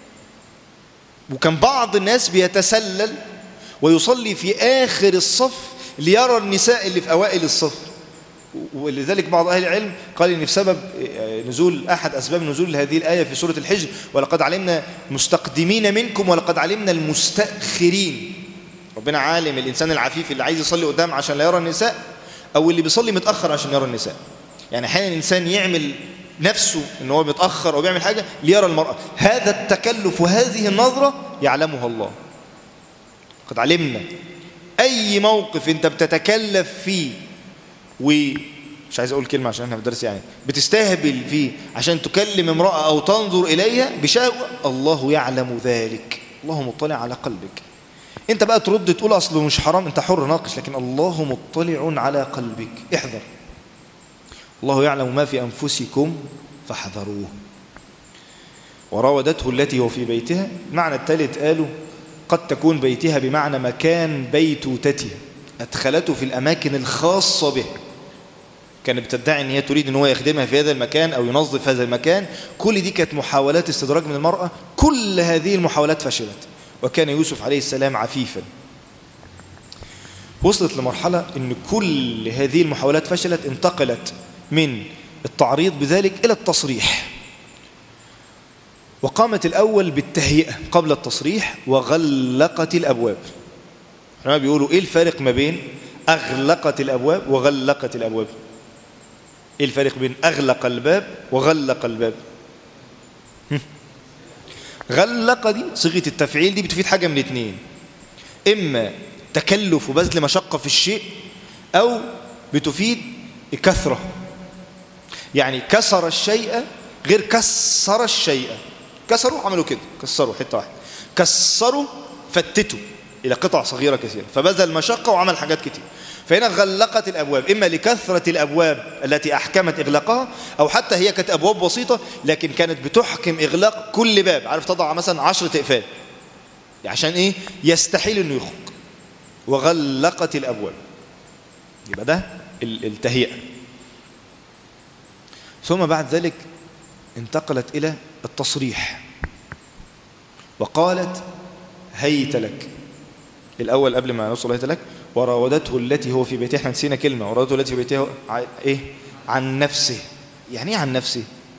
وكان بعض الناس بيتسلل ويصلي في آخر الصف ليرى النساء اللي في أوائل الصف ولذلك بعض أهل العلم قال إن في سبب نزول أحد أسباب نزول هذه الآية في سورة الحجر ولقد علمنا مستقدمين منكم ولقد علمنا المستأخرين ربنا عالم الإنسان العفيف اللي عايز يصلي قدام عشان لا يرى النساء أو اللي بيصلي متأخر عشان يرى النساء يعني أحيانا الإنسان يعمل نفسه ان هو بيتاخر او بيعمل حاجه ليرى المراه هذا التكلف وهذه النظره يعلمها الله قد علمنا اي موقف انت بتتكلف فيه ومش عايز اقول كلمه عشان احنا في الدرس يعني بتستهبل فيه عشان تكلم امراه او تنظر اليها بشهوه الله يعلم ذلك الله مطلع على قلبك انت بقى ترد تقول اصله مش حرام انت حر ناقش لكن الله مطلع على قلبك احذر الله يعلم ما في انفسكم فاحذروه وراودته التي هو في بيتها معنى الثالث قالوا قد تكون بيتها بمعنى مكان بيتوتته أدخلته في الأماكن الخاصة به كانت بتدعي أن هي تريد أن هو يخدمها في هذا المكان أو ينظف هذا المكان كل دي كانت محاولات استدراج من المرأة كل هذه المحاولات فشلت وكان يوسف عليه السلام عفيفا وصلت لمرحلة أن كل هذه المحاولات فشلت انتقلت من التعريض بذلك إلى التصريح وقامت الأول بالتهيئة قبل التصريح وغلقت الأبواب احنا بيقولوا إيه الفارق ما بين أغلقت الأبواب وغلقت الأبواب إيه الفارق بين أغلق الباب وغلق الباب غلق دي صيغة التفعيل دي بتفيد حاجة من اتنين إما تكلف وبذل مشقة في الشيء أو بتفيد كثرة يعني كسر الشيء غير كسر الشيء كسروا عملوا كده كسروا حته واحده كسروا فتتوا الى قطع صغيره كثيره فبذل مشقه وعمل حاجات كتير فهنا غلقت الابواب اما لكثره الابواب التي احكمت اغلاقها او حتى هي كانت ابواب بسيطه لكن كانت بتحكم اغلاق كل باب عارف تضع مثلا 10 اقفال عشان ايه يستحيل انه يخرج وغلقت الابواب يبقى ده التهيئه ثم بعد ذلك انتقلت إلى التصريح وقالت هيت لك الأول قبل ما نوصل هيت لك وراودته التي هو في بيتها احنا نسينا كلمة وراودته التي في بيتها ايه عن نفسه يعني ايه عن نفسه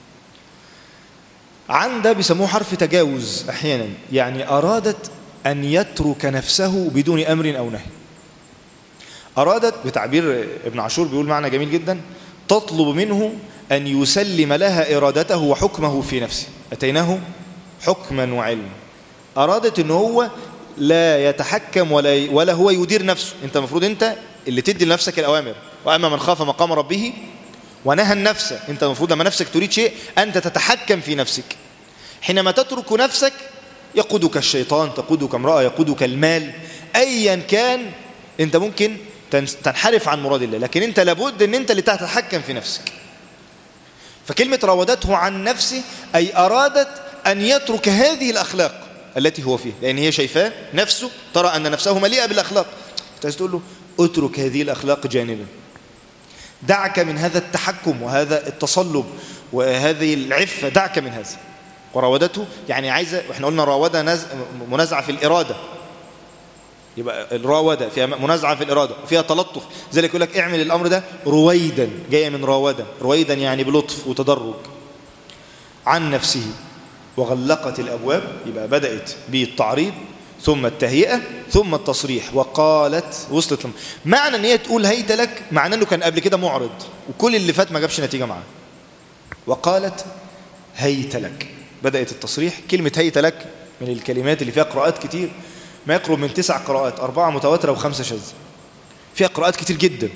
عن ده بيسموه حرف تجاوز احيانا يعني أرادت أن يترك نفسه بدون أمر أو نهي أرادت بتعبير ابن عاشور بيقول معنى جميل جدا تطلب منه أن يسلم لها إرادته وحكمه في نفسه أتيناه حكما وعلما أرادت أنه هو لا يتحكم ولا, ولا هو يدير نفسه أنت المفروض أنت اللي تدي لنفسك الأوامر وأما من خاف مقام ربه ونهى النفس أنت المفروض لما نفسك تريد شيء أنت تتحكم في نفسك حينما تترك نفسك يقودك الشيطان تقودك امرأة يقودك المال أيا كان أنت ممكن تنحرف عن مراد الله لكن أنت لابد أن أنت اللي تتحكم في نفسك فكلمة راودته عن نفسه أي أرادت أن يترك هذه الأخلاق التي هو فيها لأن هي شايفاه نفسه ترى أن نفسه مليئة بالأخلاق عايز تقول له اترك هذه الأخلاق جانبا دعك من هذا التحكم وهذا التصلب وهذه العفة دعك من هذا وراودته يعني عايزة واحنا قلنا راودة منازعة في الإرادة يبقى الراودة فيها منازعة في الإرادة وفيها تلطف ذلك يقول لك اعمل الأمر ده رويدا جاية من راودة رويدا يعني بلطف وتدرج عن نفسه وغلقت الأبواب يبقى بدأت بالتعريض ثم التهيئة ثم التصريح وقالت وصلت لهم معنى ان هي تقول هيت لك معنى انه كان قبل كده معرض وكل اللي فات ما جابش نتيجة معاه وقالت هيت لك بدأت التصريح كلمة هيت لك من الكلمات اللي فيها قراءات كتير ما يقرب من تسع قراءات أربعة متواترة وخمسة شاذة فيها قراءات كتير جدا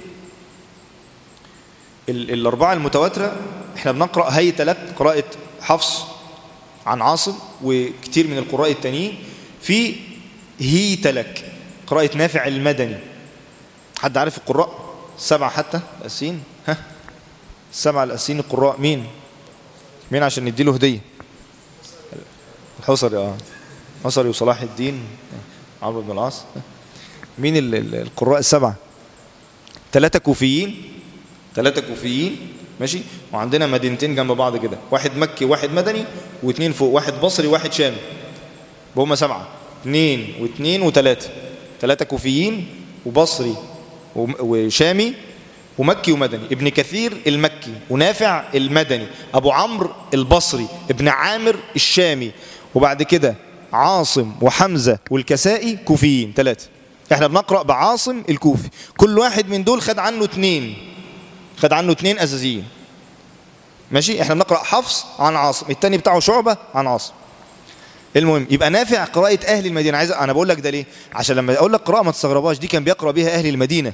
الأربعة المتواترة احنا بنقرأ هيت لك قراءة حفص عن عاصم وكتير من القراء التانيين في هيت لك قراءة نافع المدني حد عارف القراء سبعة حتى الأسين ها السبعة الأسين القراء مين مين عشان نديله هدية الحصري اه حصري وصلاح الدين عمرو بن العاص مين القراء السبعة ثلاثة كوفيين ثلاثة كوفيين ماشي وعندنا مدينتين جنب بعض كده واحد مكي واحد مدني واثنين فوق واحد بصري واحد شامي وهم سبعة اثنين واثنين وثلاثة ثلاثة كوفيين وبصري وشامي ومكي ومدني ابن كثير المكي ونافع المدني أبو عمرو البصري ابن عامر الشامي وبعد كده عاصم وحمزة والكسائي كوفيين ثلاثة احنا بنقرأ بعاصم الكوفي كل واحد من دول خد عنه اثنين خد عنه اثنين أساسيين ماشي احنا بنقرأ حفص عن عاصم التاني بتاعه شعبة عن عاصم المهم يبقى نافع قراءة أهل المدينة عايز أنا بقول لك ده ليه عشان لما أقول لك قراءة ما تستغربهاش دي كان بيقرأ بيها أهل المدينة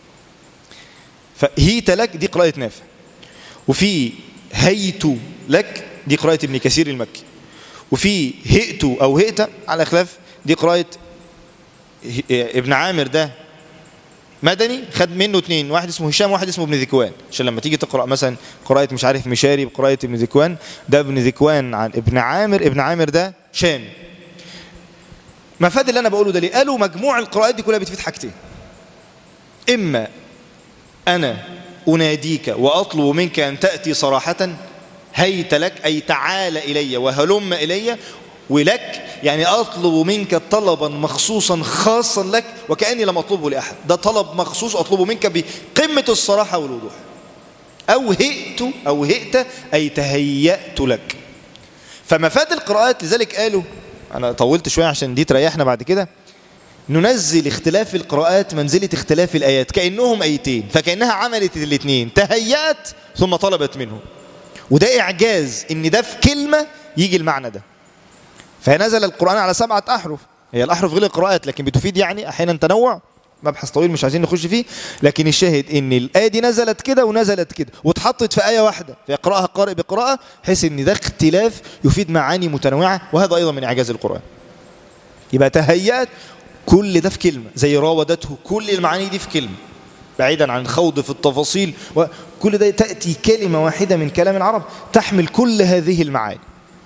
فهيت لك دي قراءة نافع وفي هيت لك دي قراءة ابن كثير المكي وفي هئت أو هئت على خلاف دي قراءة ابن عامر ده مدني خد منه اثنين واحد اسمه هشام واحد اسمه ابن ذكوان عشان لما تيجي تقرأ مثلا قراءة مش عارف مشاري بقراءة ابن ذكوان ده ابن ذكوان عن ابن عامر ابن عامر ده شامي مفاد اللي انا بقوله ده ليه قالوا مجموع القراءات دي كلها بتفيد حاجتين اما انا اناديك واطلب منك ان تاتي صراحه هيت لك اي تعال الي وهلم الي ولك يعني اطلب منك طلبا مخصوصا خاصا لك وكاني لم اطلبه لاحد ده طلب مخصوص اطلبه منك بقمه الصراحه والوضوح او هئت او هئت اي تهيأت لك فمفاد القراءات لذلك قالوا أنا طولت شوية عشان دي تريحنا بعد كده ننزل اختلاف القراءات منزلة اختلاف الآيات كأنهم آيتين فكأنها عملت الاثنين تهيأت ثم طلبت منه وده إعجاز إن ده في كلمة يجي المعنى ده فنزل القرآن على سبعة أحرف هي الأحرف غير القراءات لكن بتفيد يعني أحيانا تنوع مبحث طويل مش عايزين نخش فيه لكن الشاهد ان الآية دي نزلت كده ونزلت كده واتحطت في آية واحدة فيقرأها قارئ بقراءة حيث ان ده اختلاف يفيد معاني متنوعة وهذا أيضا من إعجاز القرآن يبقى تهيأت كل ده في كلمة زي راودته كل المعاني دي في كلمة بعيدا عن الخوض في التفاصيل وكل ده تأتي كلمة واحدة من كلام العرب تحمل كل هذه المعاني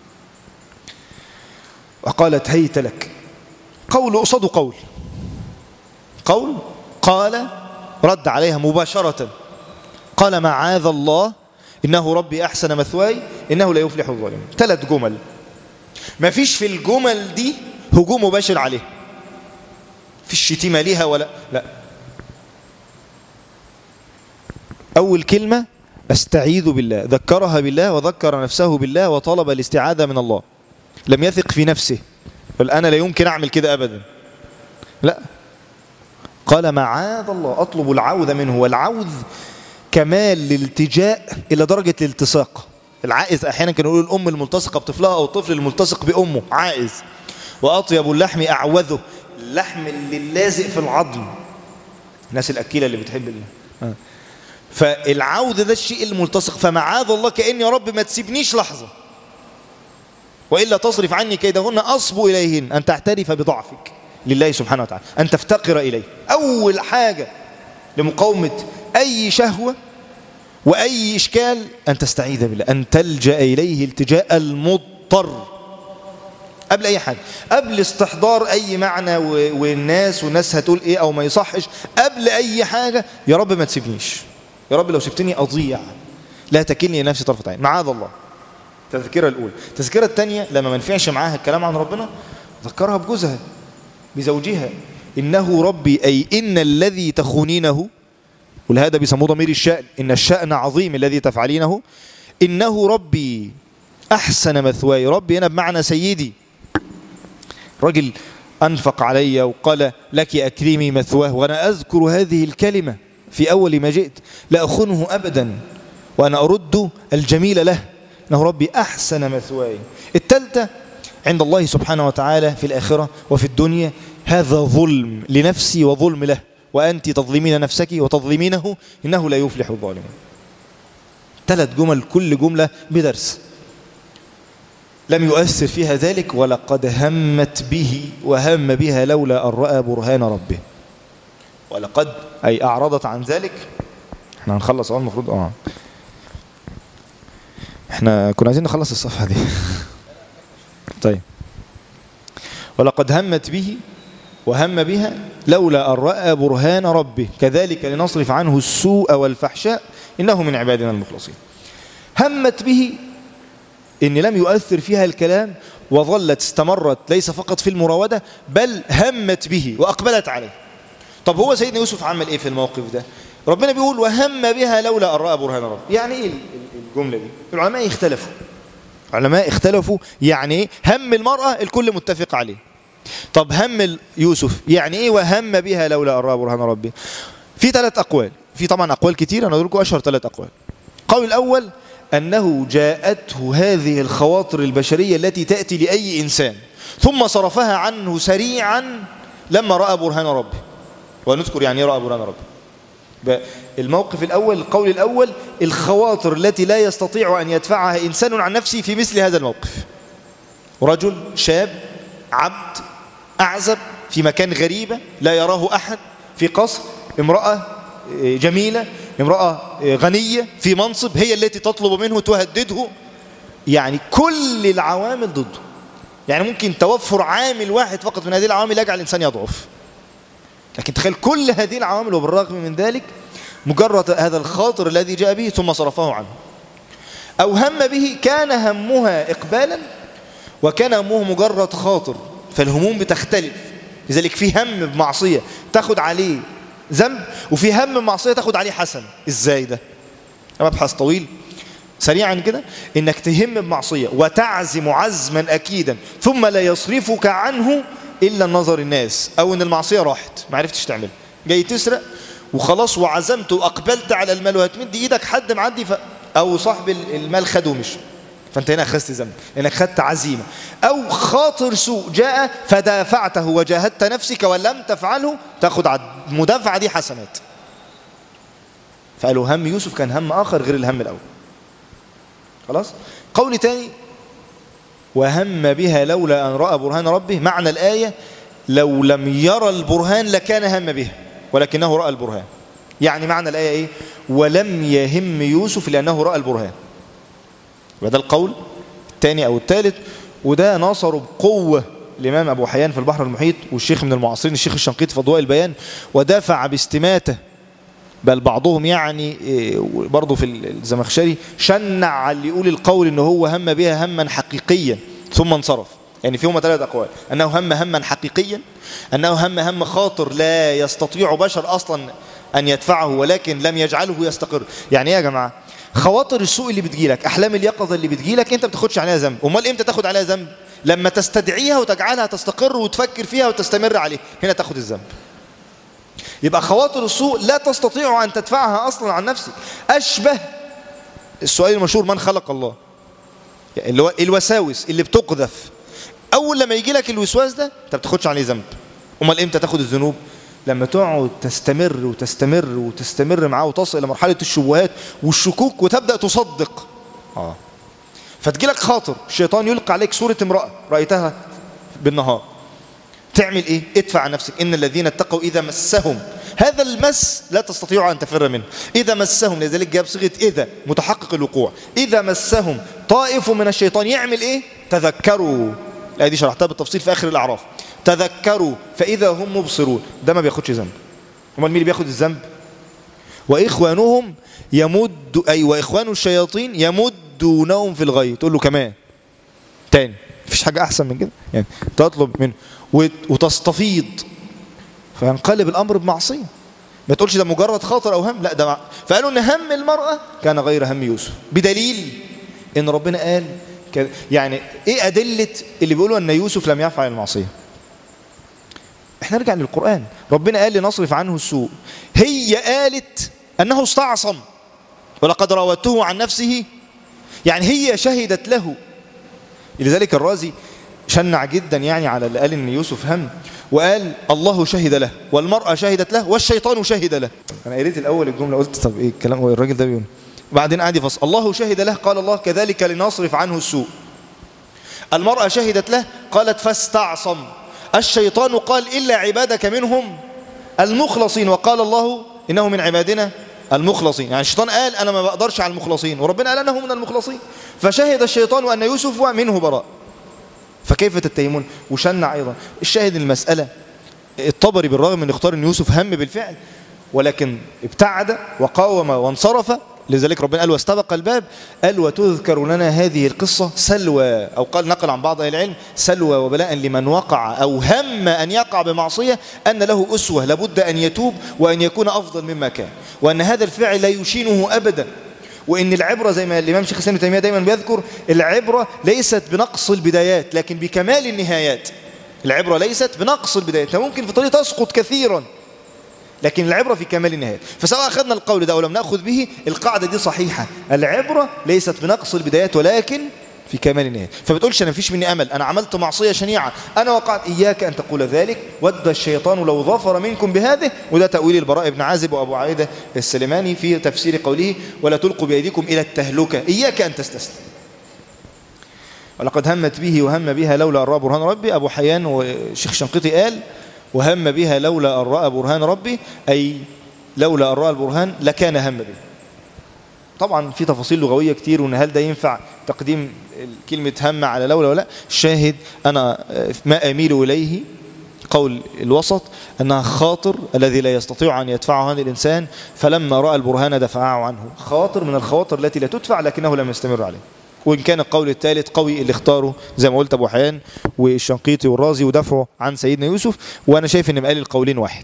وقالت هيت لك قول قصاد قول قول قال رد عليها مباشرة قال معاذ الله إنه ربي أحسن مثواي إنه لا يفلح الظالمون ثلاث جمل ما فيش في الجمل دي هجوم مباشر عليه في الشتيمة ليها ولا لا أول كلمة أستعيذ بالله ذكرها بالله وذكر نفسه بالله وطلب الاستعاذة من الله لم يثق في نفسه قال أنا لا يمكن أعمل كده أبدا لا قال معاذ الله أطلب العوذ منه والعوذ كمال الالتجاء إلى درجة الالتصاق العائز أحيانا كانوا يقولوا الأم الملتصقة بطفلها أو الطفل الملتصق بأمه عائز وأطيب اللحم أعوذه اللحم اللي لازق في العظم الناس الأكيلة اللي بتحب الله فالعوذ ده الشيء الملتصق فمعاذ الله كأن يا رب ما تسيبنيش لحظة وإلا تصرف عني كيدهن أصبو إليهن أن تعترف بضعفك لله سبحانه وتعالى أن تفتقر إليه أول حاجة لمقاومة أي شهوة وأي إشكال أن تستعيذ بالله أن تلجأ إليه التجاء المضطر قبل أي حاجة قبل استحضار أي معنى والناس والناس هتقول إيه أو ما يصحش قبل أي حاجة يا رب ما تسيبنيش يا رب لو سبتني أضيع لا تكلني نفسي طرفة عين معاذ الله التذكرة الأولى التذكرة الثانية لما ما ينفعش معاها الكلام عن ربنا ذكرها بجوزها بزوجها إنه ربي أي إن الذي تخونينه ولهذا بيسموه ضمير الشأن إن الشأن عظيم الذي تفعلينه إنه ربي أحسن مثواي ربي أنا بمعنى سيدي رجل أنفق علي وقال لك أكرمي مثواه وأنا أذكر هذه الكلمة في أول ما جئت لا أخنه أبدا وأنا أرد الجميل له إنه ربي أحسن مثواي التالتة عند الله سبحانه وتعالى في الآخرة وفي الدنيا هذا ظلم لنفسي وظلم له وأنت تظلمين نفسك وتظلمينه إنه لا يفلح الظالمون ثلاث جمل كل جملة بدرس لم يؤثر فيها ذلك ولقد همت به وهم بها لولا أن رأى برهان ربه ولقد أي أعرضت عن ذلك احنا هنخلص أول المفروض اه احنا كنا عايزين نخلص الصفحة دي طيب ولقد همت به وهم بها لولا أن رأى برهان ربه كذلك لنصرف عنه السوء والفحشاء إنه من عبادنا المخلصين همت به إن لم يؤثر فيها الكلام وظلت استمرت ليس فقط في المراودة بل همت به وأقبلت عليه طب هو سيدنا يوسف عمل إيه في الموقف ده ربنا بيقول وهم بها لولا أن رأى برهان ربه يعني إيه الجملة دي العلماء اختلفوا علماء اختلفوا يعني ايه هم المرأة الكل متفق عليه طب هم يوسف يعني ايه وهم بها لولا أرى برهان ربي في ثلاث أقوال في طبعا أقوال كتير أنا أقول لكم أشهر ثلاث أقوال القول الأول أنه جاءته هذه الخواطر البشرية التي تأتي لأي إنسان ثم صرفها عنه سريعا لما رأى برهان ربه ونذكر يعني رأى برهان ربه الموقف الأول القول الأول الخواطر التي لا يستطيع أن يدفعها إنسان عن نفسه في مثل هذا الموقف رجل شاب عبد أعزب في مكان غريبة لا يراه أحد في قصر امرأة جميلة امرأة غنية في منصب هي التي تطلب منه تهدده يعني كل العوامل ضده يعني ممكن توفر عامل واحد فقط من هذه العوامل يجعل الإنسان يضعف لكن تخيل كل هذه العوامل وبالرغم من ذلك مجرد هذا الخاطر الذي جاء به ثم صرفه عنه أو هم به كان همها إقبالا وكان همه مجرد خاطر فالهموم بتختلف لذلك في هم بمعصية تاخد عليه ذنب وفي هم معصية تاخد عليه حسن ازاي ده مبحث طويل سريعا كده انك تهم بمعصية وتعزم عزما اكيدا ثم لا يصرفك عنه الا نظر الناس او ان المعصية راحت ما عرفتش تعملها جاي تسرق وخلاص وعزمت واقبلت على المال وهتمد ايدك حد معدي ف... او صاحب المال خده ومشي فانت هنا اخذت ذنب لانك خدت عزيمه او خاطر سوء جاء فدافعته وجاهدت نفسك ولم تفعله تاخد على المدافعه دي حسنات فقالوا هم يوسف كان هم اخر غير الهم الاول خلاص قول تاني وهم بها لولا ان راى برهان ربه معنى الايه لو لم يرى البرهان لكان هم بها ولكنه راى البرهان يعني معنى الايه ايه ولم يهم يوسف لانه راى البرهان وده القول الثاني أو الثالث وده ناصره بقوة الإمام أبو حيان في البحر المحيط والشيخ من المعاصرين الشيخ الشنقيط في أضواء البيان ودافع باستماته بل بعضهم يعني برضه في الزمخشري شنع على اللي يقول القول ان هو هم بها هما حقيقيا ثم انصرف يعني فيهما ثلاث أقوال أنه هم هما حقيقيا أنه هم هم خاطر لا يستطيع بشر أصلا أن يدفعه ولكن لم يجعله يستقر يعني ايه يا جماعة خواطر السوء اللي بتجيلك احلام اليقظه اللي بتجيلك انت بتاخدش عليها ذنب امال امتى تاخد عليها ذنب لما تستدعيها وتجعلها تستقر وتفكر فيها وتستمر عليها هنا تاخد الذنب يبقى خواطر السوء لا تستطيع ان تدفعها اصلا عن نفسك اشبه السؤال المشهور من خلق الله اللي هو الوساوس اللي بتقذف اول لما يجي لك الوسواس ده انت ما بتاخدش عليه ذنب امال امتى تاخد الذنوب لما تقعد تستمر وتستمر وتستمر معاه وتصل إلى مرحلة الشبهات والشكوك وتبدأ تصدق آه. فتجي لك خاطر الشيطان يلقى عليك صورة امرأة رأيتها بالنهار تعمل ايه ادفع عن نفسك ان الذين اتقوا اذا مسهم هذا المس لا تستطيع ان تفر منه اذا مسهم لذلك جاب صيغه اذا متحقق الوقوع اذا مسهم طائف من الشيطان يعمل ايه تذكروا الايه دي شرحتها بالتفصيل في اخر الاعراف تذكروا فإذا هم مبصرون ده ما بياخدش ذنب امال مين اللي بياخد الذنب وإخوانهم يمد أي وإخوان الشياطين يمدونهم في الغي تقول له كمان تاني مفيش حاجة أحسن من كده يعني تطلب منه وتستفيض فينقلب الأمر بمعصية ما تقولش ده مجرد خاطر أو هم لا ده مع... فقالوا أن هم المرأة كان غير هم يوسف بدليل أن ربنا قال كده يعني ايه أدلة اللي بيقولوا أن يوسف لم يفعل المعصية احنا نرجع للقرآن ربنا قال لنصرف عنه السوء هي قالت أنه استعصم ولقد راودته عن نفسه يعني هي شهدت له لذلك الرازي شنع جدا يعني على اللي قال ان يوسف هم وقال الله شهد له والمرأة شهدت له والشيطان شهد له انا قريت الاول الجملة قلت طب ايه الكلام هو الراجل ده بيقول بعدين قعد يفصل الله شهد له قال الله كذلك لنصرف عنه السوء المرأة شهدت له قالت فاستعصم الشيطان قال إلا عبادك منهم المخلصين وقال الله إنه من عبادنا المخلصين يعني الشيطان قال أنا ما بقدرش على المخلصين وربنا قال أنه من المخلصين فشهد الشيطان أن يوسف منه براء فكيف تتيمون وشنع أيضا الشاهد المسألة الطبري بالرغم من اختار أن يوسف هم بالفعل ولكن ابتعد وقاوم وانصرف لذلك ربنا قال واستبق الباب قال وتذكر لنا هذه القصة سلوى أو قال نقل عن بعض أهل العلم سلوى وبلاء لمن وقع أو هم أن يقع بمعصية أن له أسوة لابد أن يتوب وأن يكون أفضل مما كان وأن هذا الفعل لا يشينه أبدا وإن العبرة زي ما الإمام شيخ الإسلام ابن تيمية دايما بيذكر العبرة ليست بنقص البدايات لكن بكمال النهايات العبرة ليست بنقص البدايات ممكن في طريق تسقط كثيرا لكن العبرة في كمال النهاية فسواء أخذنا القول ده أو لم نأخذ به القاعدة دي صحيحة العبرة ليست بنقص البدايات ولكن في كمال النهاية فبتقولش أنا مفيش مني أمل أنا عملت معصية شنيعة أنا وقعت إياك أن تقول ذلك ود الشيطان لو ظفر منكم بهذه وده تأويل البراء بن عازب وأبو عايدة السلماني في تفسير قوله ولا تلقوا بأيديكم إلى التهلكة إياك أن تستسلم ولقد همت به وهم بها لولا أن رأى برهان ربي أبو حيان والشيخ شنقيطي قال وهم بها لولا أن رأى برهان ربي أي لولا أن رأى البرهان لكان هم به طبعا في تفاصيل لغوية كتير وان هل ده ينفع تقديم كلمة هم على لولا ولا الشاهد أنا ما أميل إليه قول الوسط أنها خاطر الذي لا يستطيع أن يدفعه هذا الإنسان فلما رأى البرهان دفعه عنه خاطر من الخواطر التي لا تدفع لكنه لم يستمر عليه وإن كان القول الثالث قوي اللي اختاره زي ما قلت أبو حيان والشنقيطي والرازي ودفعه عن سيدنا يوسف وأنا شايف أن مقال القولين واحد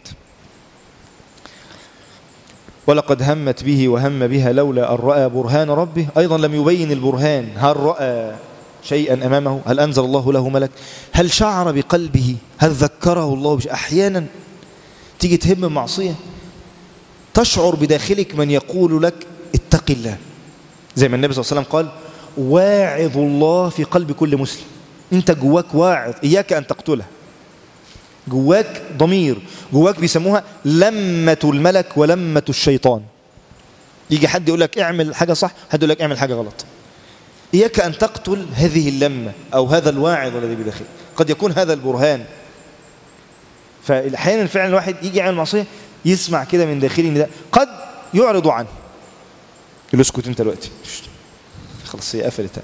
ولقد همت به وهم بها لولا أن رأى برهان ربه أيضا لم يبين البرهان هل رأى شيئا أمامه هل أنزل الله له ملك هل شعر بقلبه هل ذكره الله بشيء أحيانا تيجي تهم معصية تشعر بداخلك من يقول لك اتق الله زي ما النبي صلى الله عليه وسلم قال واعظ الله في قلب كل مسلم انت جواك واعظ إياك أن تقتله جواك ضمير جواك بيسموها لمة الملك ولمة الشيطان يجي حد يقول لك اعمل حاجة صح حد يقول لك اعمل حاجة غلط إياك أن تقتل هذه اللمة أو هذا الواعظ الذي بداخلك قد يكون هذا البرهان فأحيانا فعلا الواحد يجي يعمل معصية يسمع كده من داخله ان ده قد يعرض عنه يقول اسكت انت دلوقتي خلاص هي قفلت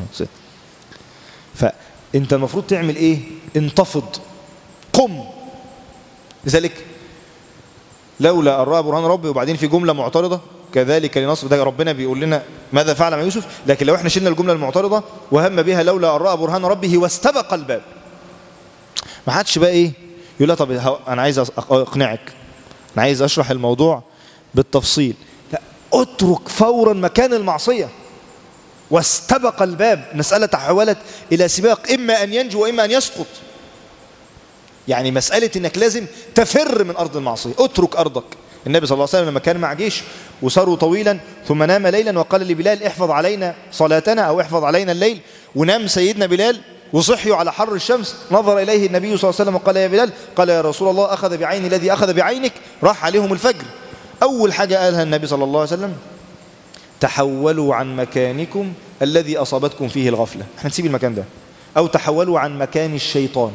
فانت المفروض تعمل ايه انتفض قم لذلك لولا أن رأى برهان ربي وبعدين في جملة معترضة كذلك لنصر ده ربنا بيقول لنا ماذا فعل مع يوسف لكن لو احنا شلنا الجملة المعترضة وهم بها لولا أن رأى برهان ربه واستبق الباب ما حدش بقى ايه يقول لا طب انا عايز اقنعك انا عايز اشرح الموضوع بالتفصيل لا اترك فورا مكان المعصية واستبق الباب مسألة تحولت إلى سباق إما أن ينجو وإما أن يسقط يعني مسألة انك لازم تفر من أرض المعصية اترك أرضك النبي صلى الله عليه وسلم لما كان مع جيش وساروا طويلا ثم نام ليلا وقال لبلال احفظ علينا صلاتنا أو احفظ علينا الليل ونام سيدنا بلال وصحيوا على حر الشمس نظر إليه النبي صلى الله عليه وسلم وقال يا بلال قال يا رسول الله أخذ بعين الذي أخذ بعينك راح عليهم الفجر أول حاجة قالها النبي صلى الله عليه وسلم تحولوا عن مكانكم الذي أصابتكم فيه الغفلة احنا نسيب المكان ده أو تحولوا عن مكان الشيطان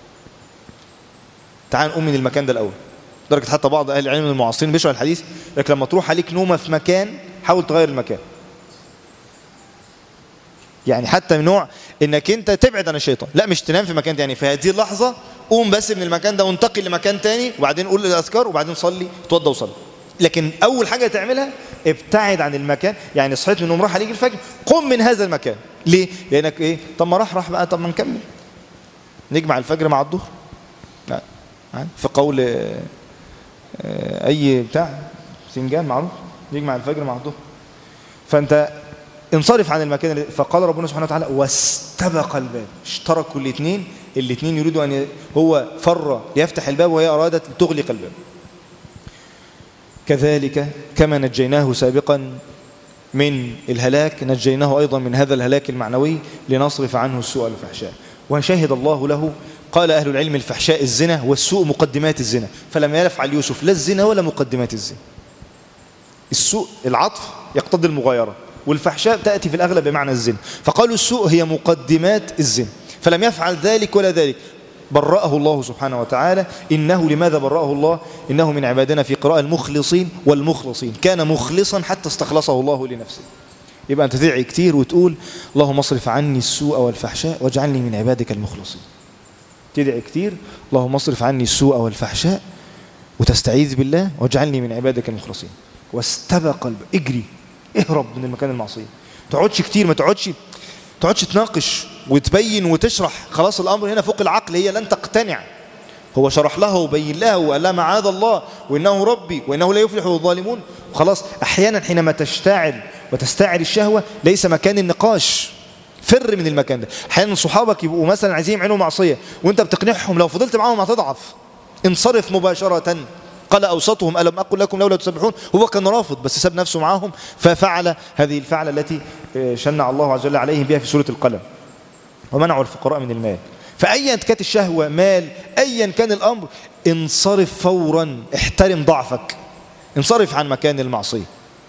تعال نقوم من المكان ده الأول درجة حتى بعض أهل العلم المعاصرين بيشرح الحديث لكن لما تروح عليك نومة في مكان حاول تغير المكان يعني حتى من نوع انك انت تبعد عن الشيطان لا مش تنام في مكان تاني في هذه اللحظة قوم بس من المكان ده وانتقل لمكان تاني وبعدين قول الاذكار وبعدين صلي توضى وصلي لكن اول حاجة تعملها ابتعد عن المكان يعني صحيت من النوم راح عليك الفجر قم من هذا المكان ليه لانك ايه طب ما راح راح بقى طب ما نكمل نجمع الفجر مع الظهر لا في قول اي بتاع سنجان معروف يجمع الفجر مع الظهر فانت انصرف عن المكان اللي فقال ربنا سبحانه وتعالى واستبق الباب اشتركوا الاثنين الاثنين يريدوا ان ي... هو فر ليفتح الباب وهي ارادت تغلق الباب كذلك كما نجيناه سابقا من الهلاك نجيناه ايضا من هذا الهلاك المعنوي لنصرف عنه السوء والفحشاء وشهد الله له قال أهل العلم الفحشاء الزنا والسوء مقدمات الزنا فلم يفعل يوسف لا الزنا ولا مقدمات الزنا السوء العطف يقتضي المغايرة والفحشاء تأتي في الأغلب بمعنى الزنا فقالوا السوء هي مقدمات الزنا فلم يفعل ذلك ولا ذلك برأه الله سبحانه وتعالى إنه لماذا برأه الله إنه من عبادنا في قراءة المخلصين والمخلصين كان مخلصا حتى استخلصه الله لنفسه يبقى أنت تدعي كتير وتقول اللهم اصرف عني السوء والفحشاء واجعلني من عبادك المخلصين تدعي كتير اللهم اصرف عني السوء والفحشاء وتستعيذ بالله واجعلني من عبادك المخلصين واستبق الب... اجري اهرب من المكان المعصية تقعدش كتير ما تقعدش تقعدش تناقش وتبين وتشرح خلاص الأمر هنا فوق العقل هي لن تقتنع هو شرح لها وبين لها وقال لها معاذ الله وإنه ربي وإنه لا يفلح الظالمون خلاص أحيانا حينما تشتعل وتستعر الشهوة ليس مكان النقاش فر من المكان ده احيانا صحابك يبقوا مثلا عايزين يعملوا معصيه وانت بتقنعهم لو فضلت معاهم هتضعف انصرف مباشره قال أوسطهم ألم أقل لكم لولا تسبحون هو كان رافض بس ساب نفسه معاهم ففعل هذه الفعلة التي شنع الله عز وجل عليهم بها في سورة القلم ومنعوا الفقراء من المال فأيا كانت الشهوة مال أيا كان الأمر انصرف فورا احترم ضعفك انصرف عن مكان المعصية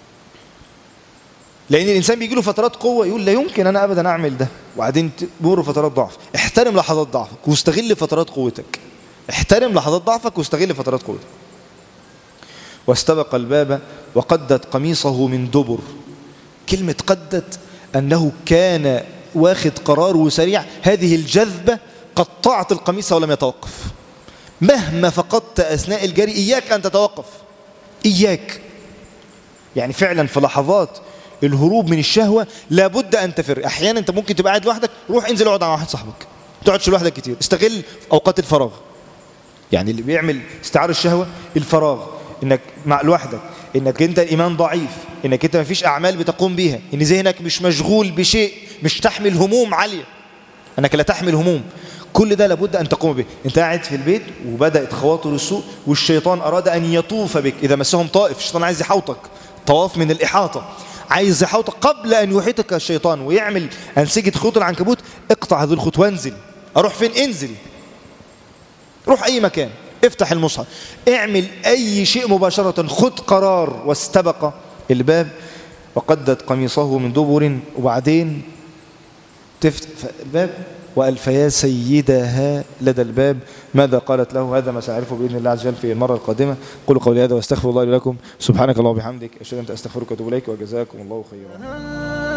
لأن الإنسان بيجي له فترات قوة يقول لا يمكن أنا أبدا أعمل ده وبعدين تمر فترات ضعف احترم لحظات ضعفك واستغل فترات قوتك احترم لحظات ضعفك واستغل فترات قوتك واستبق الباب وقدت قميصه من دبر كلمة قدت أنه كان واخد قرار سريع هذه الجذبة قطعت القميص ولم يتوقف مهما فقدت أثناء الجري إياك أن تتوقف إياك يعني فعلا في لحظات الهروب من الشهوة لابد أن تفر أحيانا أنت ممكن تبقى قاعد لوحدك روح انزل اقعد مع واحد صاحبك تقعدش لوحدك كتير استغل أوقات الفراغ يعني اللي بيعمل استعار الشهوة الفراغ انك مع لوحدك انك انت الايمان ضعيف انك انت مفيش اعمال بتقوم بيها ان ذهنك مش مشغول بشيء مش تحمل هموم عالية انك لا تحمل هموم كل ده لابد ان تقوم به انت قاعد في البيت وبدات خواطر السوء والشيطان اراد ان يطوف بك اذا مسهم طائف الشيطان عايز يحوطك طواف من الاحاطه عايز يحوطك قبل ان يحيطك الشيطان ويعمل انسجه خيوط العنكبوت اقطع هذه الخيوط وانزل اروح فين انزل روح اي مكان افتح المصحف اعمل اي شيء مباشره خد قرار واستبق الباب وقدت قميصه من دبر وبعدين تفتح الباب وألفيا سيدها لدى الباب ماذا قالت له هذا ما سأعرفه بإذن الله عز وجل في المرة القادمة قولوا قولي هذا واستغفر الله لي ولكم سبحانك الله وبحمدك أشهد أن أستغفرك وأتوب إليك وجزاكم الله خيرا